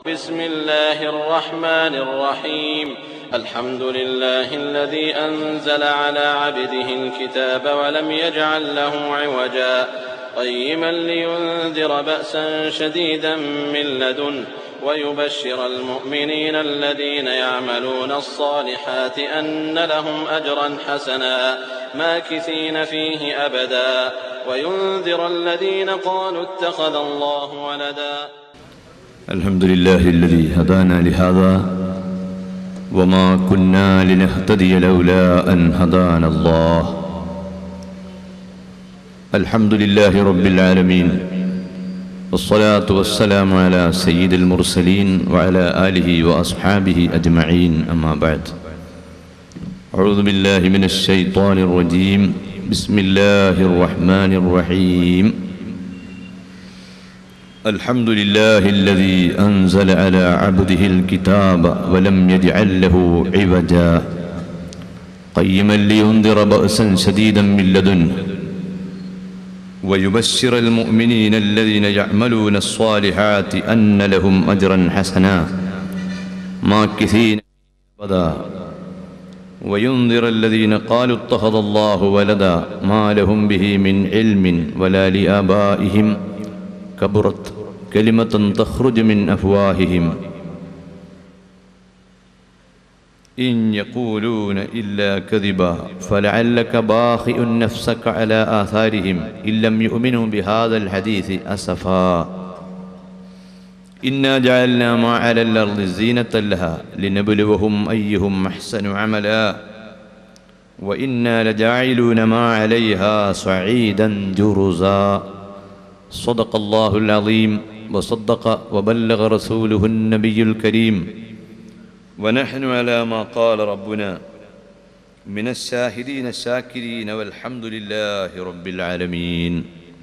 بسم الله الرحمن الرحيم الحمد لله الذي أنزل على عبده الكتاب ولم يجعل له عوجا قيما لينذر بأسا شديدا من لدنه ويبشر المؤمنين الذين يعملون الصالحات أن لهم أجرا حسنا ماكثين فيه أبدا وينذر الذين قالوا اتخذ الله ولدا الحمد لله الذي هدانا لهذا وما كنا لنهتدي لولا أن هدانا الله الحمد لله رب العالمين والصلاة والسلام على سيد المرسلين وعلى آله وأصحابه أجمعين أما بعد أعوذ بالله من الشيطان الرجيم بسم الله الرحمن الرحيم الحمد لله الذي أنزل على عبده الكتاب ولم يجعل له عوجا قيما لينذر بأسا شديدا من لدنه ويبشر المؤمنين الذين يعملون الصالحات أن لهم أجرا حسنا ماكثين أبدا وينذر الذين قالوا اتخذ الله ولدا ما لهم به من علم ولا لآبائهم كبرت كلمة تخرج من أفواههم إن يقولون إلا كذبا فلعلك باخئ نفسك على آثارهم إن لم يؤمنوا بهذا الحديث أسفا إنا جعلنا ما على الأرض زينة لها لنبلوهم أيهم أحسن عملا وإنا لجاعلون ما عليها صعيدا جرزا صدق الله العظيم وصدق وبلغ رسوله النبي الكريم ونحن على ما قال ربنا من الشاهدين الشاكرين والحمد لله رب العالمين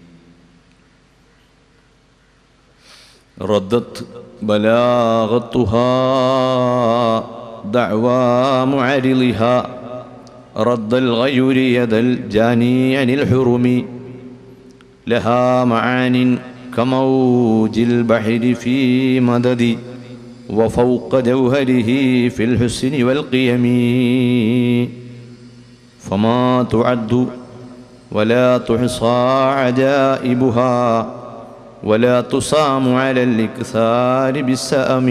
ردت بلاغتها دعوى معرضها رد الغير يد الجاني عن الحرم لها معان كموج البحر في مدد وفوق جوهره في الحسن والقيم فما تعد ولا تحصى عجائبها ولا تصام على الإكثار بالسأم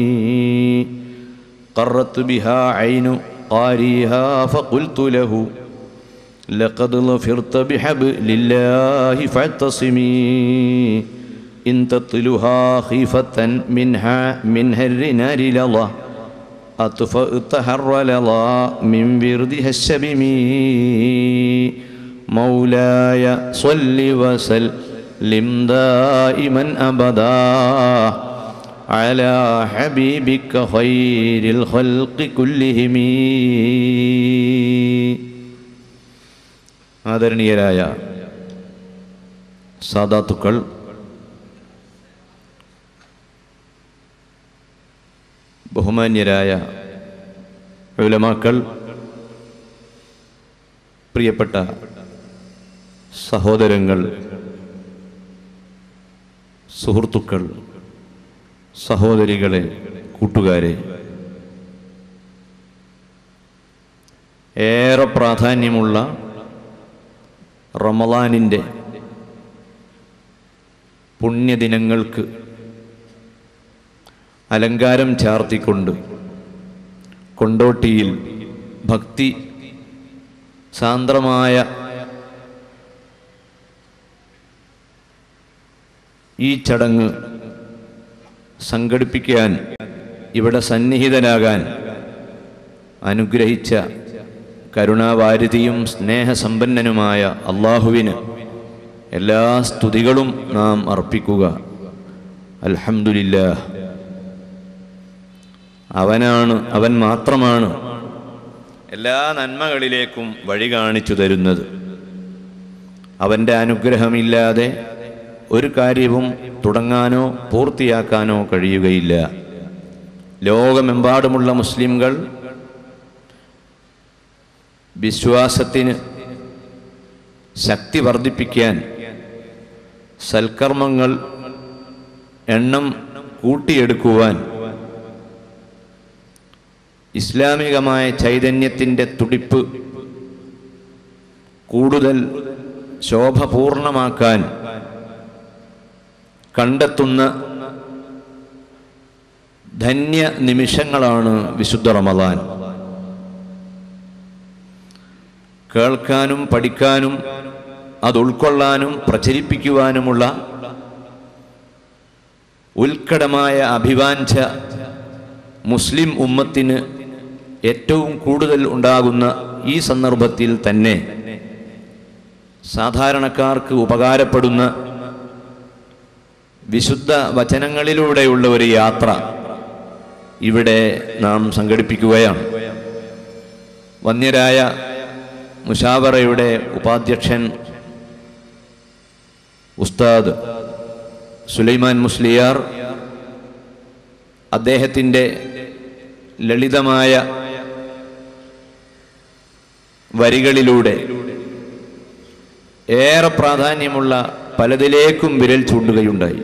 قرت بها عين قاريها فقلت له لقد ظفرت بحبل الله فاعتصمي إن تطلها خيفة منها من هر نار لظى أطفأت هر لظى من بردها الشبم مولاي صل وسلم دائما أبدا على حبيبك خير الخلق كلهم ആദരണീയരായ സാദാത്തുക്കൾ ബഹുമാന്യരായ ഉലമാക്കൾ പ്രിയപ്പെട്ട സഹോദരങ്ങൾ സുഹൃത്തുക്കൾ സഹോദരികളെ കൂട്ടുകാരെ ഏറെ പ്രാധാന്യമുള്ള റമദാനിൻ്റെ പുണ്യദിനങ്ങൾക്ക് അലങ്കാരം ചാർത്തിക്കൊണ്ട് കൊണ്ടോട്ടിയിൽ ഭക്തി സാന്ദ്രമായ ഈ ചടങ്ങ് സംഘടിപ്പിക്കാൻ ഇവിടെ സന്നിഹിതനാകാൻ അനുഗ്രഹിച്ച കരുണാവാരിധിയും സ്നേഹസമ്പന്നനുമായ അള്ളാഹുവിന് എല്ലാ സ്തുതികളും നാം അർപ്പിക്കുക അൽഹമില്ല അവനാണ് അവൻ മാത്രമാണ് എല്ലാ നന്മകളിലേക്കും വഴി കാണിച്ചു തരുന്നത് അവൻ്റെ അനുഗ്രഹമില്ലാതെ ഒരു കാര്യവും തുടങ്ങാനോ പൂർത്തിയാക്കാനോ കഴിയുകയില്ല ലോകമെമ്പാടുമുള്ള മുസ്ലിംകൾ വിശ്വാസത്തിന് ശക്തി വർദ്ധിപ്പിക്കാൻ സൽക്കർമ്മങ്ങൾ എണ്ണം കൂട്ടിയെടുക്കുവാൻ ഇസ്ലാമികമായ ചൈതന്യത്തിൻ്റെ തുടിപ്പ് കൂടുതൽ ശോഭപൂർണമാക്കാൻ കണ്ടെത്തുന്ന ധന്യ നിമിഷങ്ങളാണ് വിശുദ്ധ റമദാൻ കേൾക്കാനും പഠിക്കാനും അത് ഉൾക്കൊള്ളാനും പ്രചരിപ്പിക്കുവാനുമുള്ള ഉത്കടമായ അഭിവാഞ്ച മുസ്ലിം ഉമ്മത്തിന് ഏറ്റവും കൂടുതൽ ഉണ്ടാകുന്ന ഈ സന്ദർഭത്തിൽ തന്നെ സാധാരണക്കാർക്ക് ഉപകാരപ്പെടുന്ന വിശുദ്ധ വചനങ്ങളിലൂടെയുള്ള ഒരു യാത്ര ഇവിടെ നാം സംഘടിപ്പിക്കുകയാണ് വന്യരായ മുഷാവറയുടെ ഉപാധ്യക്ഷൻ ഉസ്താദ് സുലൈമാൻ മുസ്ലിയാർ അദ്ദേഹത്തിൻ്റെ ലളിതമായ വരികളിലൂടെ ഏറെ പ്രാധാന്യമുള്ള പലതിലേക്കും വിരൽ ചൂണ്ടുകയുണ്ടായി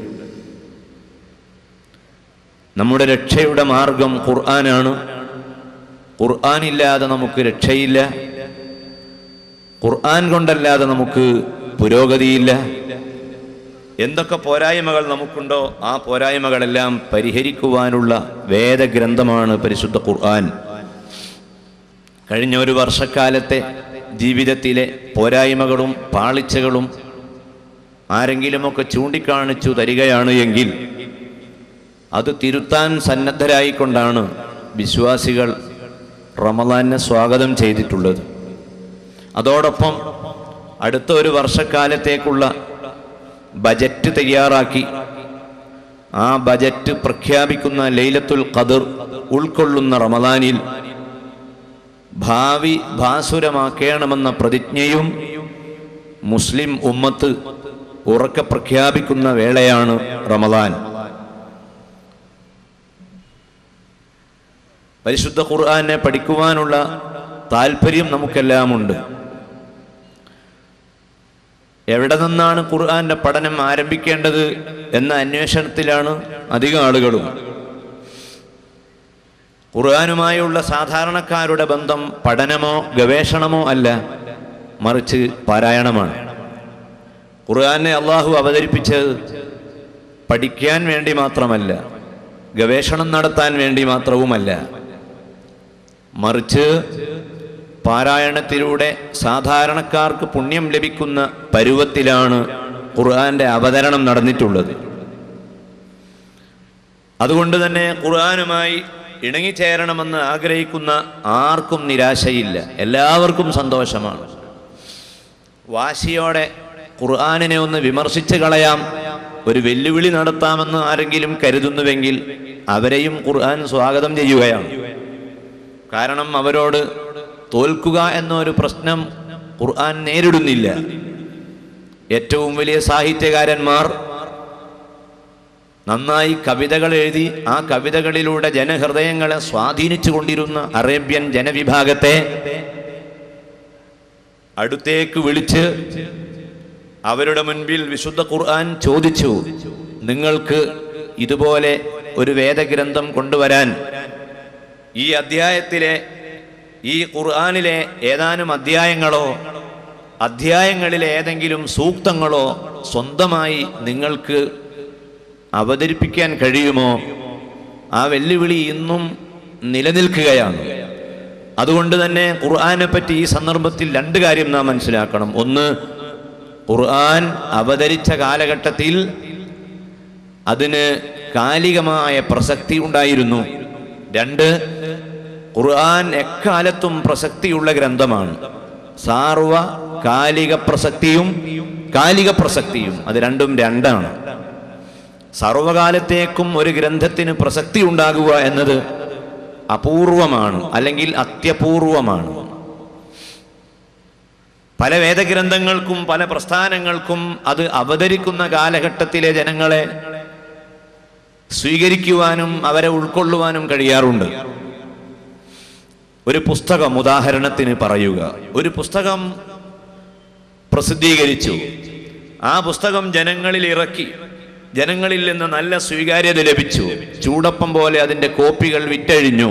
നമ്മുടെ രക്ഷയുടെ മാർഗം ഖുർആനാണ് ഖുർആനില്ലാതെ നമുക്ക് രക്ഷയില്ല ഖുർആൻ കൊണ്ടല്ലാതെ നമുക്ക് പുരോഗതിയില്ല എന്തൊക്കെ പോരായ്മകൾ നമുക്കുണ്ടോ ആ പോരായ്മകളെല്ലാം പരിഹരിക്കുവാനുള്ള വേദഗ്രന്ഥമാണ് പരിശുദ്ധ ഖുർആൻ കഴിഞ്ഞ ഒരു വർഷക്കാലത്തെ ജീവിതത്തിലെ പോരായ്മകളും പാളിച്ചകളും ആരെങ്കിലുമൊക്കെ ചൂണ്ടിക്കാണിച്ചു തരികയാണ് എങ്കിൽ അത് തിരുത്താൻ സന്നദ്ധരായിക്കൊണ്ടാണ് വിശ്വാസികൾ റമദാനെ സ്വാഗതം ചെയ്തിട്ടുള്ളത് അതോടൊപ്പം അടുത്ത ഒരു വർഷക്കാലത്തേക്കുള്ള ബജറ്റ് തയ്യാറാക്കി ആ ബജറ്റ് പ്രഖ്യാപിക്കുന്ന ലൈലത്തുൽ ഖദർ ഉൾക്കൊള്ളുന്ന റമദാനിൽ ഭാവി ഭാസുരമാക്കണമെന്ന പ്രതിജ്ഞയും മുസ്ലിം ഉമ്മത്ത് ഉറക്കെ പ്രഖ്യാപിക്കുന്ന വേളയാണ് റമദാൻ പരിശുദ്ധ ഖുർആനെ പഠിക്കുവാനുള്ള താല്പര്യം നമുക്കെല്ലാമുണ്ട് എവിടെ നിന്നാണ് ഖുർആന്റെ പഠനം ആരംഭിക്കേണ്ടത് എന്ന അന്വേഷണത്തിലാണ് അധികം ആളുകളും ഖുർആനുമായുള്ള സാധാരണക്കാരുടെ ബന്ധം പഠനമോ ഗവേഷണമോ അല്ല മറിച്ച് പാരായണമാണ് ഖുർആനെ അള്ളാഹു അവതരിപ്പിച്ചത് പഠിക്കാൻ വേണ്ടി മാത്രമല്ല ഗവേഷണം നടത്താൻ വേണ്ടി മാത്രവുമല്ല മറിച്ച് പാരായണത്തിലൂടെ സാധാരണക്കാർക്ക് പുണ്യം ലഭിക്കുന്ന പരുവത്തിലാണ് ഖുർആന്റെ അവതരണം നടന്നിട്ടുള്ളത് അതുകൊണ്ട് തന്നെ ഖുർആനുമായി ഇണങ്ങിച്ചേരണമെന്ന് ആഗ്രഹിക്കുന്ന ആർക്കും നിരാശയില്ല എല്ലാവർക്കും സന്തോഷമാണ് വാശിയോടെ ഖുർആാനിനെ ഒന്ന് വിമർശിച്ച് കളയാം ഒരു വെല്ലുവിളി നടത്താമെന്ന് ആരെങ്കിലും കരുതുന്നുവെങ്കിൽ അവരെയും ഖുർആൻ സ്വാഗതം ചെയ്യുകയാണ് കാരണം അവരോട് തോൽക്കുക എന്നൊരു പ്രശ്നം ഖുർആൻ നേരിടുന്നില്ല ഏറ്റവും വലിയ സാഹിത്യകാരന്മാർ നന്നായി കവിതകൾ എഴുതി ആ കവിതകളിലൂടെ ജനഹൃദയങ്ങളെ സ്വാധീനിച്ചു കൊണ്ടിരുന്ന അറേബ്യൻ ജനവിഭാഗത്തെ അടുത്തേക്ക് വിളിച്ച് അവരുടെ മുൻപിൽ വിശുദ്ധ ഖുർആൻ ചോദിച്ചു നിങ്ങൾക്ക് ഇതുപോലെ ഒരു വേദഗ്രന്ഥം കൊണ്ടുവരാൻ ഈ അധ്യായത്തിലെ ഈ ഖുർആനിലെ ഏതാനും അധ്യായങ്ങളോ അധ്യായങ്ങളിലെ ഏതെങ്കിലും സൂക്തങ്ങളോ സ്വന്തമായി നിങ്ങൾക്ക് അവതരിപ്പിക്കാൻ കഴിയുമോ ആ വെല്ലുവിളി ഇന്നും നിലനിൽക്കുകയാണ് അതുകൊണ്ട് തന്നെ ഖുർആനെ പറ്റി ഈ സന്ദർഭത്തിൽ രണ്ട് കാര്യം നാം മനസ്സിലാക്കണം ഒന്ന് ഖുർആൻ അവതരിച്ച കാലഘട്ടത്തിൽ അതിന് കാലികമായ പ്രസക്തി ഉണ്ടായിരുന്നു രണ്ട് ഖുർആൻ എക്കാലത്തും പ്രസക്തിയുള്ള ഗ്രന്ഥമാണ് സാർവ കാലിക പ്രസക്തിയും കാലിക പ്രസക്തിയും അത് രണ്ടും രണ്ടാണ് സർവകാലത്തേക്കും ഒരു ഗ്രന്ഥത്തിന് പ്രസക്തി ഉണ്ടാകുക എന്നത് അപൂർവമാണ് അല്ലെങ്കിൽ അത്യപൂർവമാണ് പല വേദഗ്രന്ഥങ്ങൾക്കും പല പ്രസ്ഥാനങ്ങൾക്കും അത് അവതരിക്കുന്ന കാലഘട്ടത്തിലെ ജനങ്ങളെ സ്വീകരിക്കുവാനും അവരെ ഉൾക്കൊള്ളുവാനും കഴിയാറുണ്ട് ഒരു പുസ്തകം ഉദാഹരണത്തിന് പറയുക ഒരു പുസ്തകം പ്രസിദ്ധീകരിച്ചു ആ പുസ്തകം ജനങ്ങളിൽ ഇറക്കി ജനങ്ങളിൽ നിന്ന് നല്ല സ്വീകാര്യത ലഭിച്ചു ചൂടപ്പം പോലെ അതിന്റെ കോപ്പികൾ വിറ്റഴിഞ്ഞു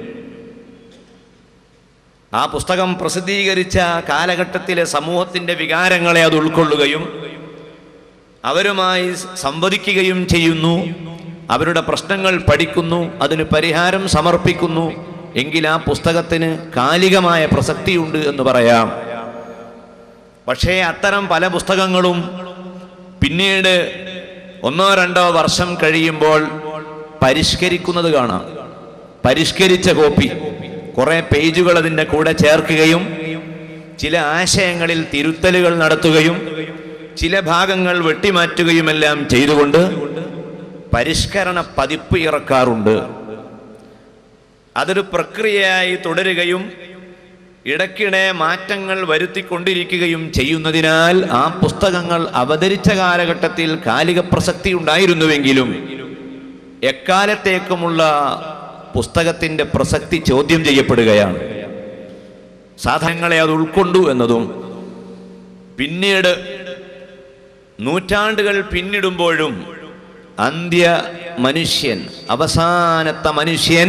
ആ പുസ്തകം പ്രസിദ്ധീകരിച്ച കാലഘട്ടത്തിലെ സമൂഹത്തിന്റെ വികാരങ്ങളെ അത് ഉൾക്കൊള്ളുകയും അവരുമായി സംവദിക്കുകയും ചെയ്യുന്നു അവരുടെ പ്രശ്നങ്ങൾ പഠിക്കുന്നു അതിന് പരിഹാരം സമർപ്പിക്കുന്നു എങ്കിൽ ആ പുസ്തകത്തിന് കാലികമായ പ്രസക്തിയുണ്ട് എന്ന് പറയാം പക്ഷേ അത്തരം പല പുസ്തകങ്ങളും പിന്നീട് ഒന്നോ രണ്ടോ വർഷം കഴിയുമ്പോൾ പരിഷ്കരിക്കുന്നത് കാണാം പരിഷ്കരിച്ച കോപ്പി കുറെ പേജുകൾ അതിൻ്റെ കൂടെ ചേർക്കുകയും ചില ആശയങ്ങളിൽ തിരുത്തലുകൾ നടത്തുകയും ചില ഭാഗങ്ങൾ വെട്ടിമാറ്റുകയുമെല്ലാം ചെയ്തുകൊണ്ട് പരിഷ്കരണ പതിപ്പ് ഇറക്കാറുണ്ട് അതൊരു പ്രക്രിയയായി തുടരുകയും ഇടയ്ക്കിടെ മാറ്റങ്ങൾ വരുത്തിക്കൊണ്ടിരിക്കുകയും ചെയ്യുന്നതിനാൽ ആ പുസ്തകങ്ങൾ അവതരിച്ച കാലഘട്ടത്തിൽ കാലിക പ്രസക്തി ഉണ്ടായിരുന്നുവെങ്കിലും എക്കാലത്തേക്കുമുള്ള പുസ്തകത്തിന്റെ പ്രസക്തി ചോദ്യം ചെയ്യപ്പെടുകയാണ് സാധനങ്ങളെ അത് ഉൾക്കൊണ്ടു എന്നതും പിന്നീട് നൂറ്റാണ്ടുകൾ പിന്നിടുമ്പോഴും അന്ത്യ മനുഷ്യൻ അവസാനത്തെ മനുഷ്യൻ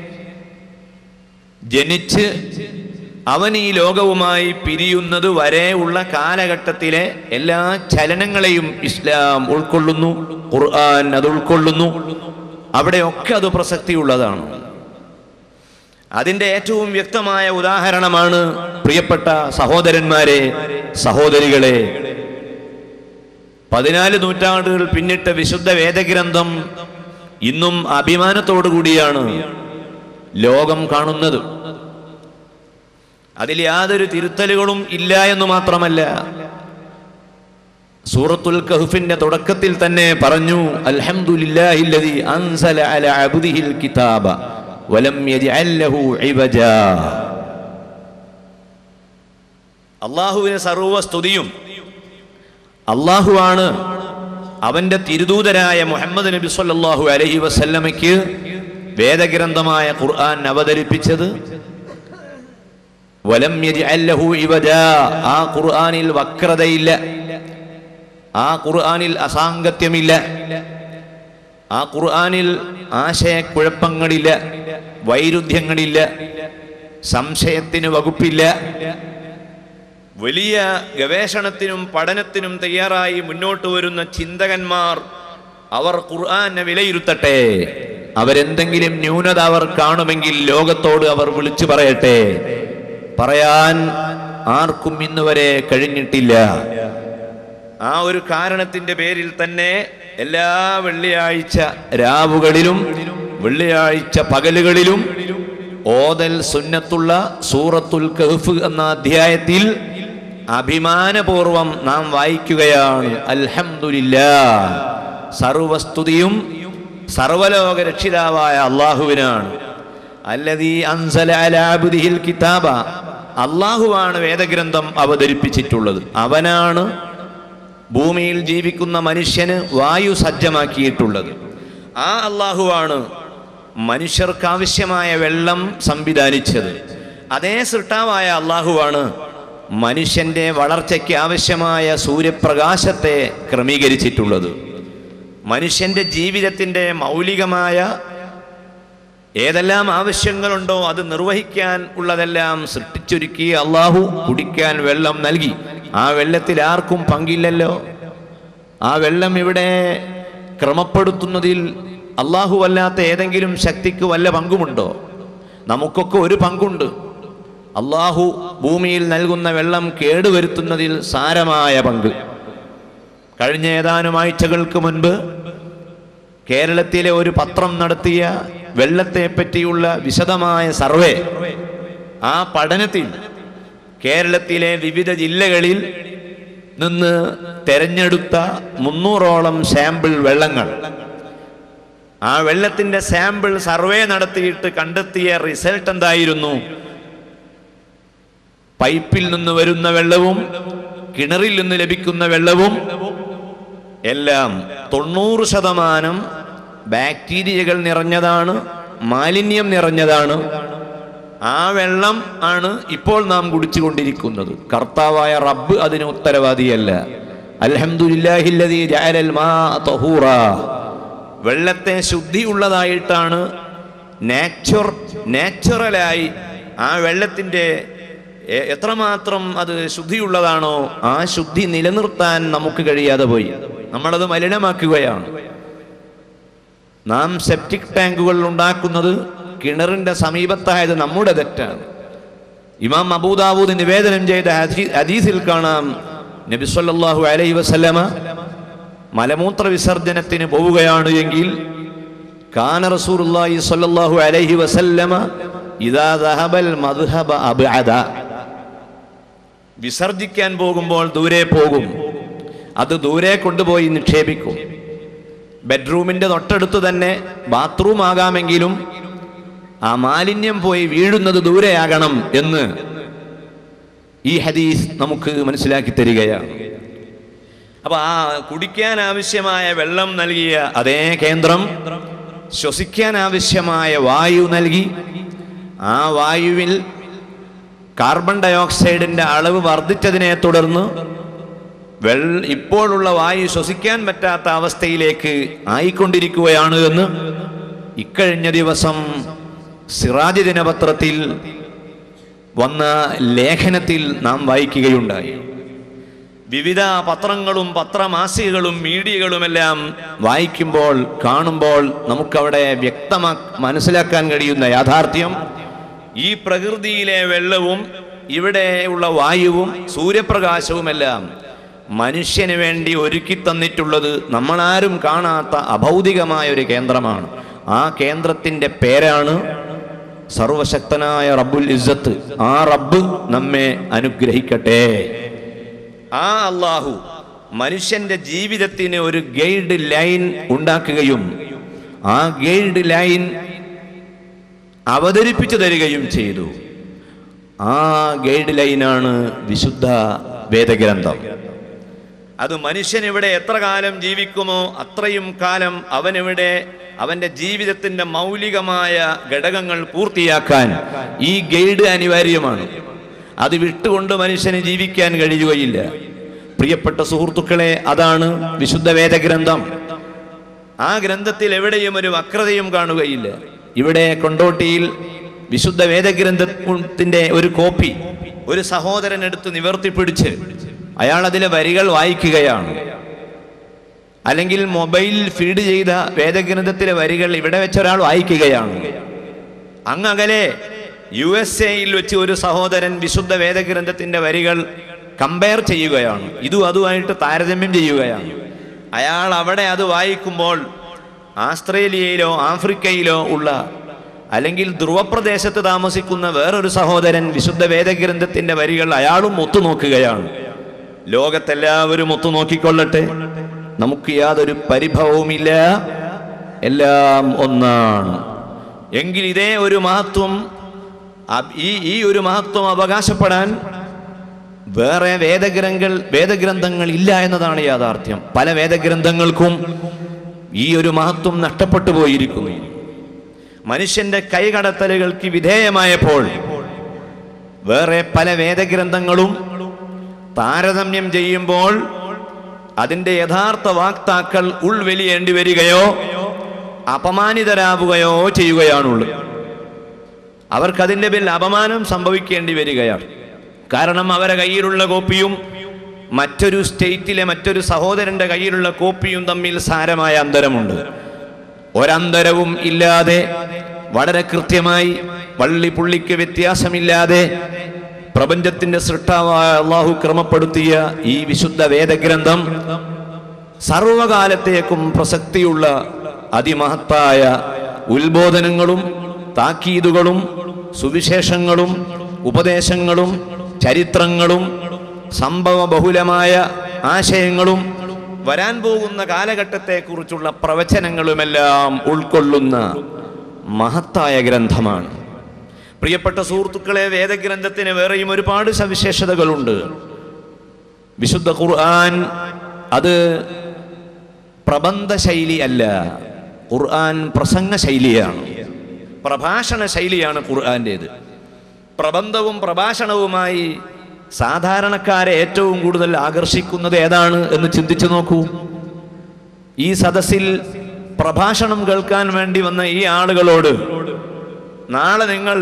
ജനിച്ച് അവൻ ഈ ലോകവുമായി പിരിയുന്നത് വരെയുള്ള കാലഘട്ടത്തിലെ എല്ലാ ചലനങ്ങളെയും ഇസ്ലാം ഉൾക്കൊള്ളുന്നു ഖുർആൻ അത് ഉൾക്കൊള്ളുന്നു അവിടെയൊക്കെ അത് പ്രസക്തിയുള്ളതാണ് അതിന്റെ ഏറ്റവും വ്യക്തമായ ഉദാഹരണമാണ് പ്രിയപ്പെട്ട സഹോദരന്മാരെ സഹോദരികളെ പതിനാല് നൂറ്റാണ്ടുകൾ പിന്നിട്ട വിശുദ്ധ വേദഗ്രന്ഥം ഇന്നും അഭിമാനത്തോടു കൂടിയാണ് ലോകം കാണുന്നത് അതിൽ യാതൊരു തിരുത്തലുകളും ഇല്ല എന്ന് മാത്രമല്ല സൂറത്തുൽ കഹ്ഫിന്റെ തുടക്കത്തിൽ തന്നെ പറഞ്ഞു അൽഹംദുലില്ലാഹില്ലദി അൻസല അല അബ്ദിഹിൽ കിതാബ വലം യജ്അൽ ലഹു ഇവജാ അല്ലാഹുവിന് സർവ്വ സ്തുതിയും അള്ളാഹുവാണ് അവന്റെ തിരുദൂതരായ മുഹമ്മദ് നബി സല്ലല്ലാഹു അലൈഹി വസല്ലമയ്ക്ക് വേദഗ്രന്ഥമായ ഖുർആൻ അവതരിപ്പിച്ചത് വലം യജ്അൽ ലഹു ഇവജാ ആ ഖുർആനിൽ വക്രതയില്ല ആ ഖുർആനിൽ അസാംഗത്യമില്ല ആ ഖുർആനിൽ ആശയക്കുഴപ്പങ്ങളില്ല വൈരുദ്ധ്യങ്ങളില്ല സംശയത്തിന് വകുപ്പില്ല വലിയ ഗവേഷണത്തിനും പഠനത്തിനും തയ്യാറായി മുന്നോട്ട് വരുന്ന ചിന്തകന്മാർ അവർ ഖുർആനെ വിലയിരുത്തട്ടെ അവരെന്തെങ്കിലും ന്യൂനത അവർ കാണുമെങ്കിൽ ലോകത്തോട് അവർ വിളിച്ചു പറയട്ടെ പറയാൻ ആർക്കും ഇന്നുവരെ കഴിഞ്ഞിട്ടില്ല ആ ഒരു കാരണത്തിന്റെ പേരിൽ തന്നെ എല്ലാ വെള്ളിയാഴ്ച രാവുകളിലും വെള്ളിയാഴ്ച പകലുകളിലും ഓതൽ സുന്നത്തുള്ള സൂറത്തുൽ കഹ്ഫ് എന്ന അധ്യായത്തിൽ അഭിമാനപൂർവം നാം വായിക്കുകയാണ് അൽഹംദുലില്ലാ സർവസ്തുതിയും സർവലോക രക്ഷിതാവായ അള്ളാഹുവിനാണ് അല്ലതീ അൻസല അലാ അബ്ദിഹിൽ കിതാബ അള്ളാഹുവാണ് വേദഗ്രന്ഥം അവതരിപ്പിച്ചിട്ടുള്ളത് അവനാണ് ഭൂമിയിൽ ജീവിക്കുന്ന മനുഷ്യന് വായു സജ്ജമാക്കിയിട്ടുള്ളത് ആ അള്ളാഹുവാണ് മനുഷ്യർക്ക് ആവശ്യമായ വെള്ളം സംവിധാനിച്ചത് അതേ സൃഷ്ടാവായ അള്ളാഹുവാണ് മനുഷ്യന്റെ വളർച്ചയ്ക്ക് ആവശ്യമായ സൂര്യപ്രകാശത്തെ ക്രമീകരിച്ചിട്ടുള്ളത് മനുഷ്യന്റെ ജീവിതത്തിന്റെ മൗലികമായ ഏതെല്ലാം ആവശ്യങ്ങളുണ്ടോ അത് നിർവഹിക്കാൻ ഉള്ളതെല്ലാം സൃഷ്ടിച്ചൊരുക്കി അള്ളാഹു കുടിക്കാൻ വെള്ളം നൽകി ആ വെള്ളത്തിൽ ആർക്കും പങ്കില്ലല്ലോ ആ വെള്ളം ഇവിടെ ക്രമപ്പെടുത്തുന്നതിൽ അള്ളാഹു അല്ലാത്ത ഏതെങ്കിലും ശക്തിക്ക് വല്ല പങ്കുമുണ്ടോ നമുക്കൊക്കെ ഒരു പങ്കുണ്ട് അള്ളാഹു ഭൂമിയിൽ നൽകുന്ന വെള്ളം കേടുവരുത്തുന്നതിൽ സാരമായ പങ്ക് കഴിഞ്ഞ ഏതാനും ആഴ്ചകൾക്ക് മുൻപ് കേരളത്തിലെ ഒരു പത്രം നടത്തിയ വെള്ളത്തെ പറ്റിയുള്ള വിശദമായ സർവേ ആ പഠനത്തിൽ കേരളത്തിലെ വിവിധ ജില്ലകളിൽ നിന്ന് തെരഞ്ഞെടുത്ത മുന്നൂറോളം സാമ്പിൾ വെള്ളങ്ങൾ ആ വെള്ളത്തിന്റെ സാമ്പിൾ സർവേ നടത്തിയിട്ട് കണ്ടെത്തിയ റിസൾട്ട് എന്തായിരുന്നു പൈപ്പിൽ നിന്ന് വരുന്ന വെള്ളവും കിണറിൽ നിന്ന് ലഭിക്കുന്ന വെള്ളവും എല്ലാം തൊണ്ണൂറ് ശതമാനം ബാക്ടീരിയകൾ നിറഞ്ഞതാണ് മാലിന്യം നിറഞ്ഞതാണ് ആ വെള്ളം ആണ് ഇപ്പോൾ നാം കുടിച്ചുകൊണ്ടിരിക്കുന്നത് കർത്താവായ റബ്ബ് അതിന് ഉത്തരവാദിയല്ല അൽഹംദുലില്ലാഹില്ലദീ ജഅലൽ മാ തഹൂറ വെള്ളത്തെ ശുദ്ധിയുള്ളതായിട്ടാണ് നാച്ചുർ നാച്ചുറലായി ആ വെള്ളത്തിൻ്റെ എ- എത്രമാത്രം അത് ശുദ്ധിയുള്ളതാണോ ആ ശുദ്ധി നിലനിർത്താൻ നമുക്ക് കഴിയാതെ പോയി നമ്മളത് മലിനമാക്കുകയാണ് നാം സെപ്റ്റിക് ടാങ്കുകൾ ഉണ്ടാക്കുന്നത് കിണറിന്റെ സമീപത്തായത് നമ്മുടെ തെറ്റാണ് ഇമാം അബൂദാവൂദ് നിവേദനം ചെയ്ത ഹദീ- ഹദീസിൽ കാണാം നബി സല്ലല്ലാഹു അലൈഹി വസല്ലമ മലമൂത്ര വിസർജനത്തിന് പോവുകയാണ് എങ്കിൽ കാന റസൂലുള്ളാഹി സ്വല്ലല്ലാഹു അലൈഹി വസല്ലമ ഇദാ ദഹബൽ മദ്ഹബ അബ്അദ വിസർജിക്കാൻ പോകുമ്പോൾ ദൂരെ പോകും അത് ദൂരെ കൊണ്ടുപോയി നിക്ഷേപിക്കും ബെഡ്റൂമിന്റെ തൊട്ടടുത്ത് തന്നെ ബാത്റൂം ആകാമെങ്കിലും ആ മാലിന്യം പോയി വീഴുന്നത് ദൂരെയാകണം എന്ന് ഈ ഹദീസ് നമുക്ക് മനസ്സിലാക്കി തരികയാണ് അപ്പൊ ആ കുടിക്കാൻ ആവശ്യമായ വെള്ളം നൽകിയ അതേ കേന്ദ്രം ശ്വസിക്കാൻ ആവശ്യമായ വായു നൽകി ആ വായുവിൽ കാർബൺ ഡയോക്സൈഡിന്റെ അളവ് വർദ്ധിച്ചതിനെ തുടർന്ന് വെൾ ഇപ്പോഴുള്ള വായു ശ്വസിക്കാൻ പറ്റാത്ത അവസ്ഥയിലേക്ക് ആയിക്കൊണ്ടിരിക്കുകയാണ് എന്ന് ഇക്കഴിഞ്ഞ ദിവസം സിറാജ് ദിനപത്രത്തിൽ വന്ന ലേഖനത്തിൽ നാം വായിക്കുകയുണ്ടായി വിവിധ പത്രങ്ങളും പത്രമാസികകളും മീഡിയകളുമെല്ലാം വായിക്കുമ്പോൾ കാണുമ്പോൾ നമുക്കവിടെ വ്യക്തമാ മനസ്സിലാക്കാൻ കഴിയുന്ന യാഥാർത്ഥ്യം ഈ പ്രകൃതിയിലെ വെള്ളവും ഇവിടെയുള്ള വായുവും സൂര്യപ്രകാശവുമെല്ലാം മനുഷ്യന് വേണ്ടി ഒരുക്കി തന്നിട്ടുള്ളത് നമ്മളാരും കാണാത്ത അഭൗതികമായ ഒരു കേന്ദ്രമാണ് ആ കേന്ദ്രത്തിൻ്റെ പേരാണ് സർവശക്തനായ റബ്ബുൽ ഇസ്സത്ത് ആ റബ്ബ് നമ്മെ അനുഗ്രഹിക്കട്ടെ ആ അള്ളാഹു മനുഷ്യന്റെ ജീവിതത്തിന് ഒരു ഗൈഡ് ലൈൻ ഉണ്ടാക്കുകയും ആ ഗൈഡ് ലൈൻ അവതരിപ്പിച്ചു തരികയും ചെയ്തു ആ ഗൈഡ് ലൈനാണ് വിശുദ്ധ വേദഗ്രന്ഥം അത് മനുഷ്യൻ ഇവിടെ എത്ര കാലം ജീവിക്കുമോ അത്രയും കാലം അവനിവിടെ അവന്റെ ജീവിതത്തിന്റെ മൗലികമായ ഘടകങ്ങൾ പൂർത്തിയാക്കാൻ ഈ ഗൈഡ് അനിവാര്യമാണ് അത് വിട്ടുകൊണ്ട് മനുഷ്യന് ജീവിക്കാൻ കഴിയുകയില്ല പ്രിയപ്പെട്ട സുഹൃത്തുക്കളെ അതാണ് വിശുദ്ധ വേദഗ്രന്ഥം ആ ഗ്രന്ഥത്തിൽ എവിടെയും ഒരു വക്രതയും കാണുകയില്ല ഇവിടെ കൊണ്ടോട്ടിയിൽ വിശുദ്ധ വേദഗ്രന്ഥത്തിന്റെ ഒരു കോപ്പി ഒരു സഹോദരൻ എടുത്ത് നിവർത്തിപ്പിടിച്ച് അയാൾ അതിലെ വരികൾ വായിക്കുകയാണ് അല്ലെങ്കിൽ മൊബൈൽ ഫീഡ് ചെയ്ത വേദഗ്രന്ഥത്തിലെ വരികൾ ഇവിടെ വെച്ച ഒരാൾ വായിക്കുകയാണ് അങ്ങകലെ യു എസ് എയിൽ വെച്ച് ഒരു സഹോദരൻ വിശുദ്ധ വേദഗ്രന്ഥത്തിന്റെ വരികൾ കമ്പയർ ചെയ്യുകയാണ് ഇതും അതുമായിട്ട് താരതമ്യം ചെയ്യുകയാണ് അയാൾ അവിടെ അത് വായിക്കുമ്പോൾ ആസ്ട്രേലിയയിലോ ആഫ്രിക്കയിലോ ഉള്ള അല്ലെങ്കിൽ ധ്രുവപ്രദേശത്ത് താമസിക്കുന്ന വേറൊരു സഹോദരൻ വിശുദ്ധ വേദഗ്രന്ഥത്തിന്റെ വരികൾ അയാളും ഒത്തുനോക്കുകയാണ് ലോകത്തെല്ലാവരും ഒത്തുനോക്കിക്കൊള്ളട്ടെ നമുക്ക് യാതൊരു പരിഭവവുമില്ല എല്ലാം ഒന്നാണ് എങ്കിൽ ഇതേ ഒരു മഹത്വം അബ്- ഈ ഈ ഒരു മഹത്വം അവകാശപ്പെടാൻ വേറെ വേദഗ്രന്ഥങ്ങൾ വേദഗ്രന്ഥങ്ങൾ ഇല്ല എന്നതാണ് യാഥാർത്ഥ്യം പല വേദഗ്രന്ഥങ്ങൾക്കും ഈ ഒരു മഹത്വം നഷ്ടപ്പെട്ടു പോയിരിക്കുന്നു മനുഷ്യന്റെ കൈകടത്തലുകൾക്ക് വിധേയമായപ്പോൾ വേറെ പല വേദഗ്രന്ഥങ്ങളും താരതമ്യം ചെയ്യുമ്പോൾ അതിന്റെ യഥാർത്ഥ വാക്താക്കൾ ഉൾവലിയേണ്ടി വരികയോ അപമാനിതരാവുകയോ ചെയ്യുകയാണുള്ളത് അവർക്കതിൻ്റെ പേരിൽ അപമാനം സംഭവിക്കേണ്ടി വരികയാണ് കാരണം അവരെ കയ്യിലുള്ള കോപ്പിയും മറ്റൊരു സ്റ്റേറ്റിലെ മറ്റൊരു സഹോദരന്റെ കയ്യിലുള്ള കോപ്പിയും തമ്മിൽ സാരമായ അന്തരമുണ്ട് ഒരന്തരവും ഇല്ലാതെ വളരെ കൃത്യമായി വള്ളി പുള്ളിക്ക് വ്യത്യാസമില്ലാതെ പ്രപഞ്ചത്തിന്റെ സൃഷ്ടാവായ അള്ളാഹു ക്രമപ്പെടുത്തിയ ഈ വിശുദ്ധ വേദഗ്രന്ഥം സർവകാലത്തേക്കും പ്രസക്തിയുള്ള അതിമഹത്തായ ഉത്ബോധനങ്ങളും താക്കീതുകളും സുവിശേഷങ്ങളും ഉപദേശങ്ങളും ചരിത്രങ്ങളും സംഭവ ബഹുലമായ ആശയങ്ങളും വരാൻ പോകുന്ന കാലഘട്ടത്തെക്കുറിച്ചുള്ള പ്രവചനങ്ങളുമെല്ലാം ഉൾക്കൊള്ളുന്ന മഹത്തായ ഗ്രന്ഥമാണ് പ്രിയപ്പെട്ട സുഹൃത്തുക്കളെ വേദഗ്രന്ഥത്തിന് വേറെയും ഒരുപാട് സവിശേഷതകളുണ്ട് വിശുദ്ധ ഖുർആൻ അത് പ്രബന്ധ ശൈലി അല്ല ഖുർആൻ പ്രസംഗ ശൈലിയാണ് പ്രഭാഷണ ശൈലിയാണ് ഖുർആൻ്റേത് പ്രബന്ധവും പ്രഭാഷണവുമായി സാധാരണക്കാരെ ഏറ്റവും കൂടുതൽ ആകർഷിക്കുന്നത് ഏതാണ് എന്ന് ചിന്തിച്ചു നോക്കൂ ഈ സദസ്സിൽ പ്രഭാഷണം കേൾക്കാൻ വേണ്ടി വന്ന ഈ ആളുകളോട് നാളെ നിങ്ങൾ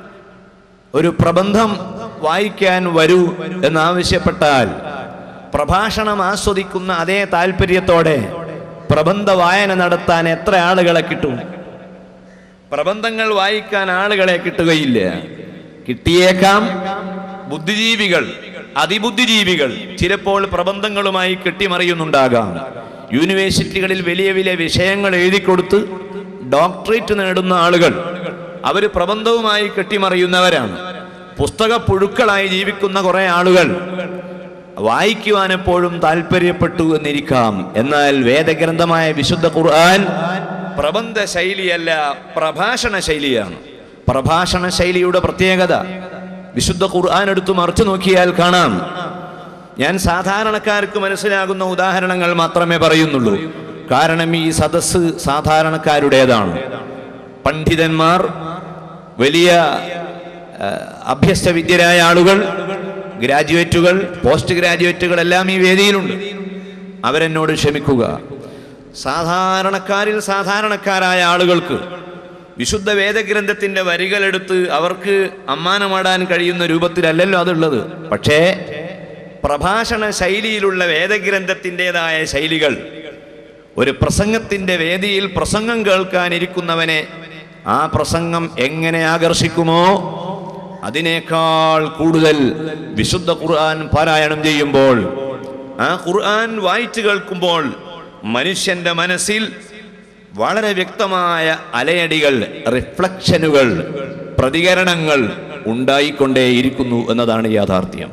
ഒരു പ്രബന്ധം വായിക്കാൻ വരൂ എന്നാവശ്യപ്പെട്ടാൽ പ്രഭാഷണം ആസ്വദിക്കുന്ന അതേ താല്പര്യത്തോടെ പ്രബന്ധ വായന നടത്താൻ എത്ര ആളുകളെ കിട്ടും പ്രബന്ധങ്ങൾ വായിക്കാൻ ആളുകളെ കിട്ടുകയില്ല കിട്ടിയേക്കാം ബുദ്ധിജീവികൾ അതിബുദ്ധിജീവികൾ ചിലപ്പോൾ പ്രബന്ധങ്ങളുമായി കെട്ടിമറിയുന്നുണ്ടാകാം യൂണിവേഴ്സിറ്റികളിൽ വലിയ വലിയ വിഷയങ്ങൾ എഴുതിക്കൊടുത്ത് ഡോക്ടറേറ്റ് നേടുന്ന ആളുകൾ അവർ പ്രബന്ധവുമായി കെട്ടിമറിയുന്നവരാണ് പുസ്തക പുഴുക്കളായി ജീവിക്കുന്ന കുറെ ആളുകൾ വായിക്കുവാൻ എപ്പോഴും താല്പര്യപ്പെട്ടു എന്നിരിക്കാം എന്നാൽ വേദഗ്രന്ഥമായ വിശുദ്ധ ഖുർആൻ പ്രബന്ധ ശൈലിയല്ല പ്രഭാഷണ ശൈലിയാണ് പ്രഭാഷണ ശൈലിയുടെ പ്രത്യേകത വിശുദ്ധ ഖുർആൻ എടുത്തു മറിച്ചു നോക്കിയാൽ കാണാം ഞാൻ സാധാരണക്കാർക്ക് മനസ്സിലാകുന്ന ഉദാഹരണങ്ങൾ മാത്രമേ പറയുന്നുള്ളൂ കാരണം ഈ സദസ്സ് സാധാരണക്കാരുടേതാണ് പണ്ഡിതന്മാർ വലിയ ആ, അഭ്യസ്തവിദ്യരായ ആളുകൾ ഗ്രാജുവേറ്റുകൾ പോസ്റ്റ് ഗ്രാജുവേറ്റുകൾ എല്ലാം ഈ വേദിയിലുണ്ട് അവരെന്നോട് ക്ഷമിക്കുക സാധാരണക്കാരിൽ സാധാരണക്കാരായ ആളുകൾക്ക് വിശുദ്ധ വേദഗ്രന്ഥത്തിന്റെ വരികളെടുത്ത് അവർക്ക് അമ്മാനമാടാൻ കഴിയുന്ന രൂപത്തിലല്ലല്ലോ അതുള്ളത് പക്ഷേ പ്രഭാഷണ ശൈലിയിലുള്ള വേദഗ്രന്ഥത്തിൻ്റെതായ ശൈലികൾ ഒരു പ്രസംഗത്തിന്റെ വേദിയിൽ പ്രസംഗം കേൾക്കാനിരിക്കുന്നവനെ ആ പ്രസംഗം എങ്ങനെ ആകർഷിക്കുമോ അതിനേക്കാൾ കൂടുതൽ വിശുദ്ധ ഖുർആൻ പാരായണം ചെയ്യുമ്പോൾ ആ ഖുർആൻ വായിച്ചു കേൾക്കുമ്പോൾ മനുഷ്യന്റെ മനസ്സിൽ വളരെ വ്യക്തമായ അലയടികൾ റിഫ്ലക്ഷനുകൾ പ്രതികരണങ്ങൾ ഉണ്ടായിക്കൊണ്ടേയിരിക്കുന്നു എന്നതാണ് യാഥാർത്ഥ്യം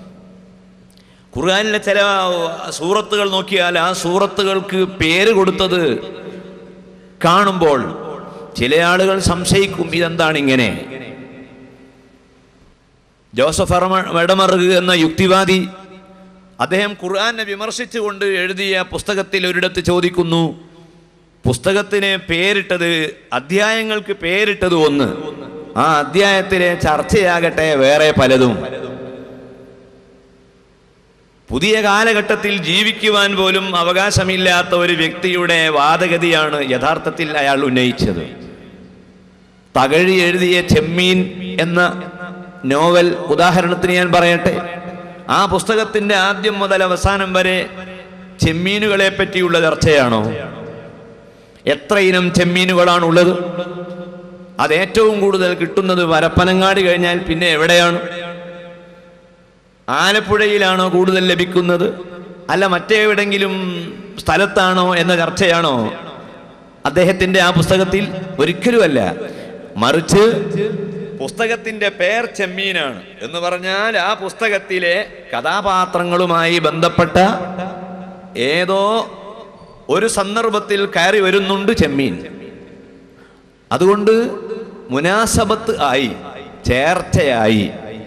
ഖുർആനിലെ ചില സൂറത്തുകൾ നോക്കിയാൽ ആ സൂറത്തുകൾക്ക് പേര് കൊടുത്തത് കാണുമ്പോൾ ചില ആളുകൾ സംശയിക്കും ഇതെന്താണ് ഇങ്ങനെ ജോസഫ് അറമ- വെടമറുക് എന്ന യുക്തിവാദി അദ്ദേഹം ഖുർആനെ വിമർശിച്ചുകൊണ്ട് എഴുതിയ പുസ്തകത്തിൽ ഒരിടത്ത് ചോദിക്കുന്നു പുസ്തകത്തിന് പേരിട്ടത് അധ്യായങ്ങൾക്ക് പേരിട്ടത് ഒന്ന് ആ അധ്യായത്തിലെ ചർച്ചയാകട്ടെ വേറെ പലതും പുതിയ കാലഘട്ടത്തിൽ ജീവിക്കുവാൻ പോലും അവകാശമില്ലാത്ത ഒരു വ്യക്തിയുടെ വാദഗതിയാണ് യഥാർത്ഥത്തിൽ അയാൾ ഉന്നയിച്ചത് തകഴി എഴുതിയ ചെമ്മീൻ എന്ന നോവൽ ഉദാഹരണത്തിന് ഞാൻ പറയട്ടെ ആ പുസ്തകത്തിന്റെ ആദ്യം മുതൽ അവസാനം വരെ ചെമ്മീനുകളെ പറ്റിയുള്ള ചർച്ചയാണോ എത്ര ഇനം ചെമ്മീനുകളാണ് ഉള്ളത് അത് ഏറ്റവും കൂടുതൽ കിട്ടുന്നത് വരപ്പനങ്ങാടി കഴിഞ്ഞാൽ പിന്നെ എവിടെയാണ് ആലപ്പുഴയിലാണോ കൂടുതൽ ലഭിക്കുന്നത് അല്ല മറ്റെവിടെങ്കിലും സ്ഥലത്താണോ എന്ന ചർച്ചയാണോ അദ്ദേഹത്തിന്റെ ആ പുസ്തകത്തിൽ ഒരിക്കലുമല്ല മറിച്ച് പുസ്തകത്തിന്റെ പേർ ചെമ്മീനാണ് എന്ന് പറഞ്ഞാൽ ആ പുസ്തകത്തിലെ കഥാപാത്രങ്ങളുമായി ബന്ധപ്പെട്ട ഏതോ ഒരു സന്ദർഭത്തിൽ കയറി വരുന്നുണ്ട് ചെമ്മീൻ അതുകൊണ്ട് മുനാസബത്ത് ആയി ചേർച്ചയായി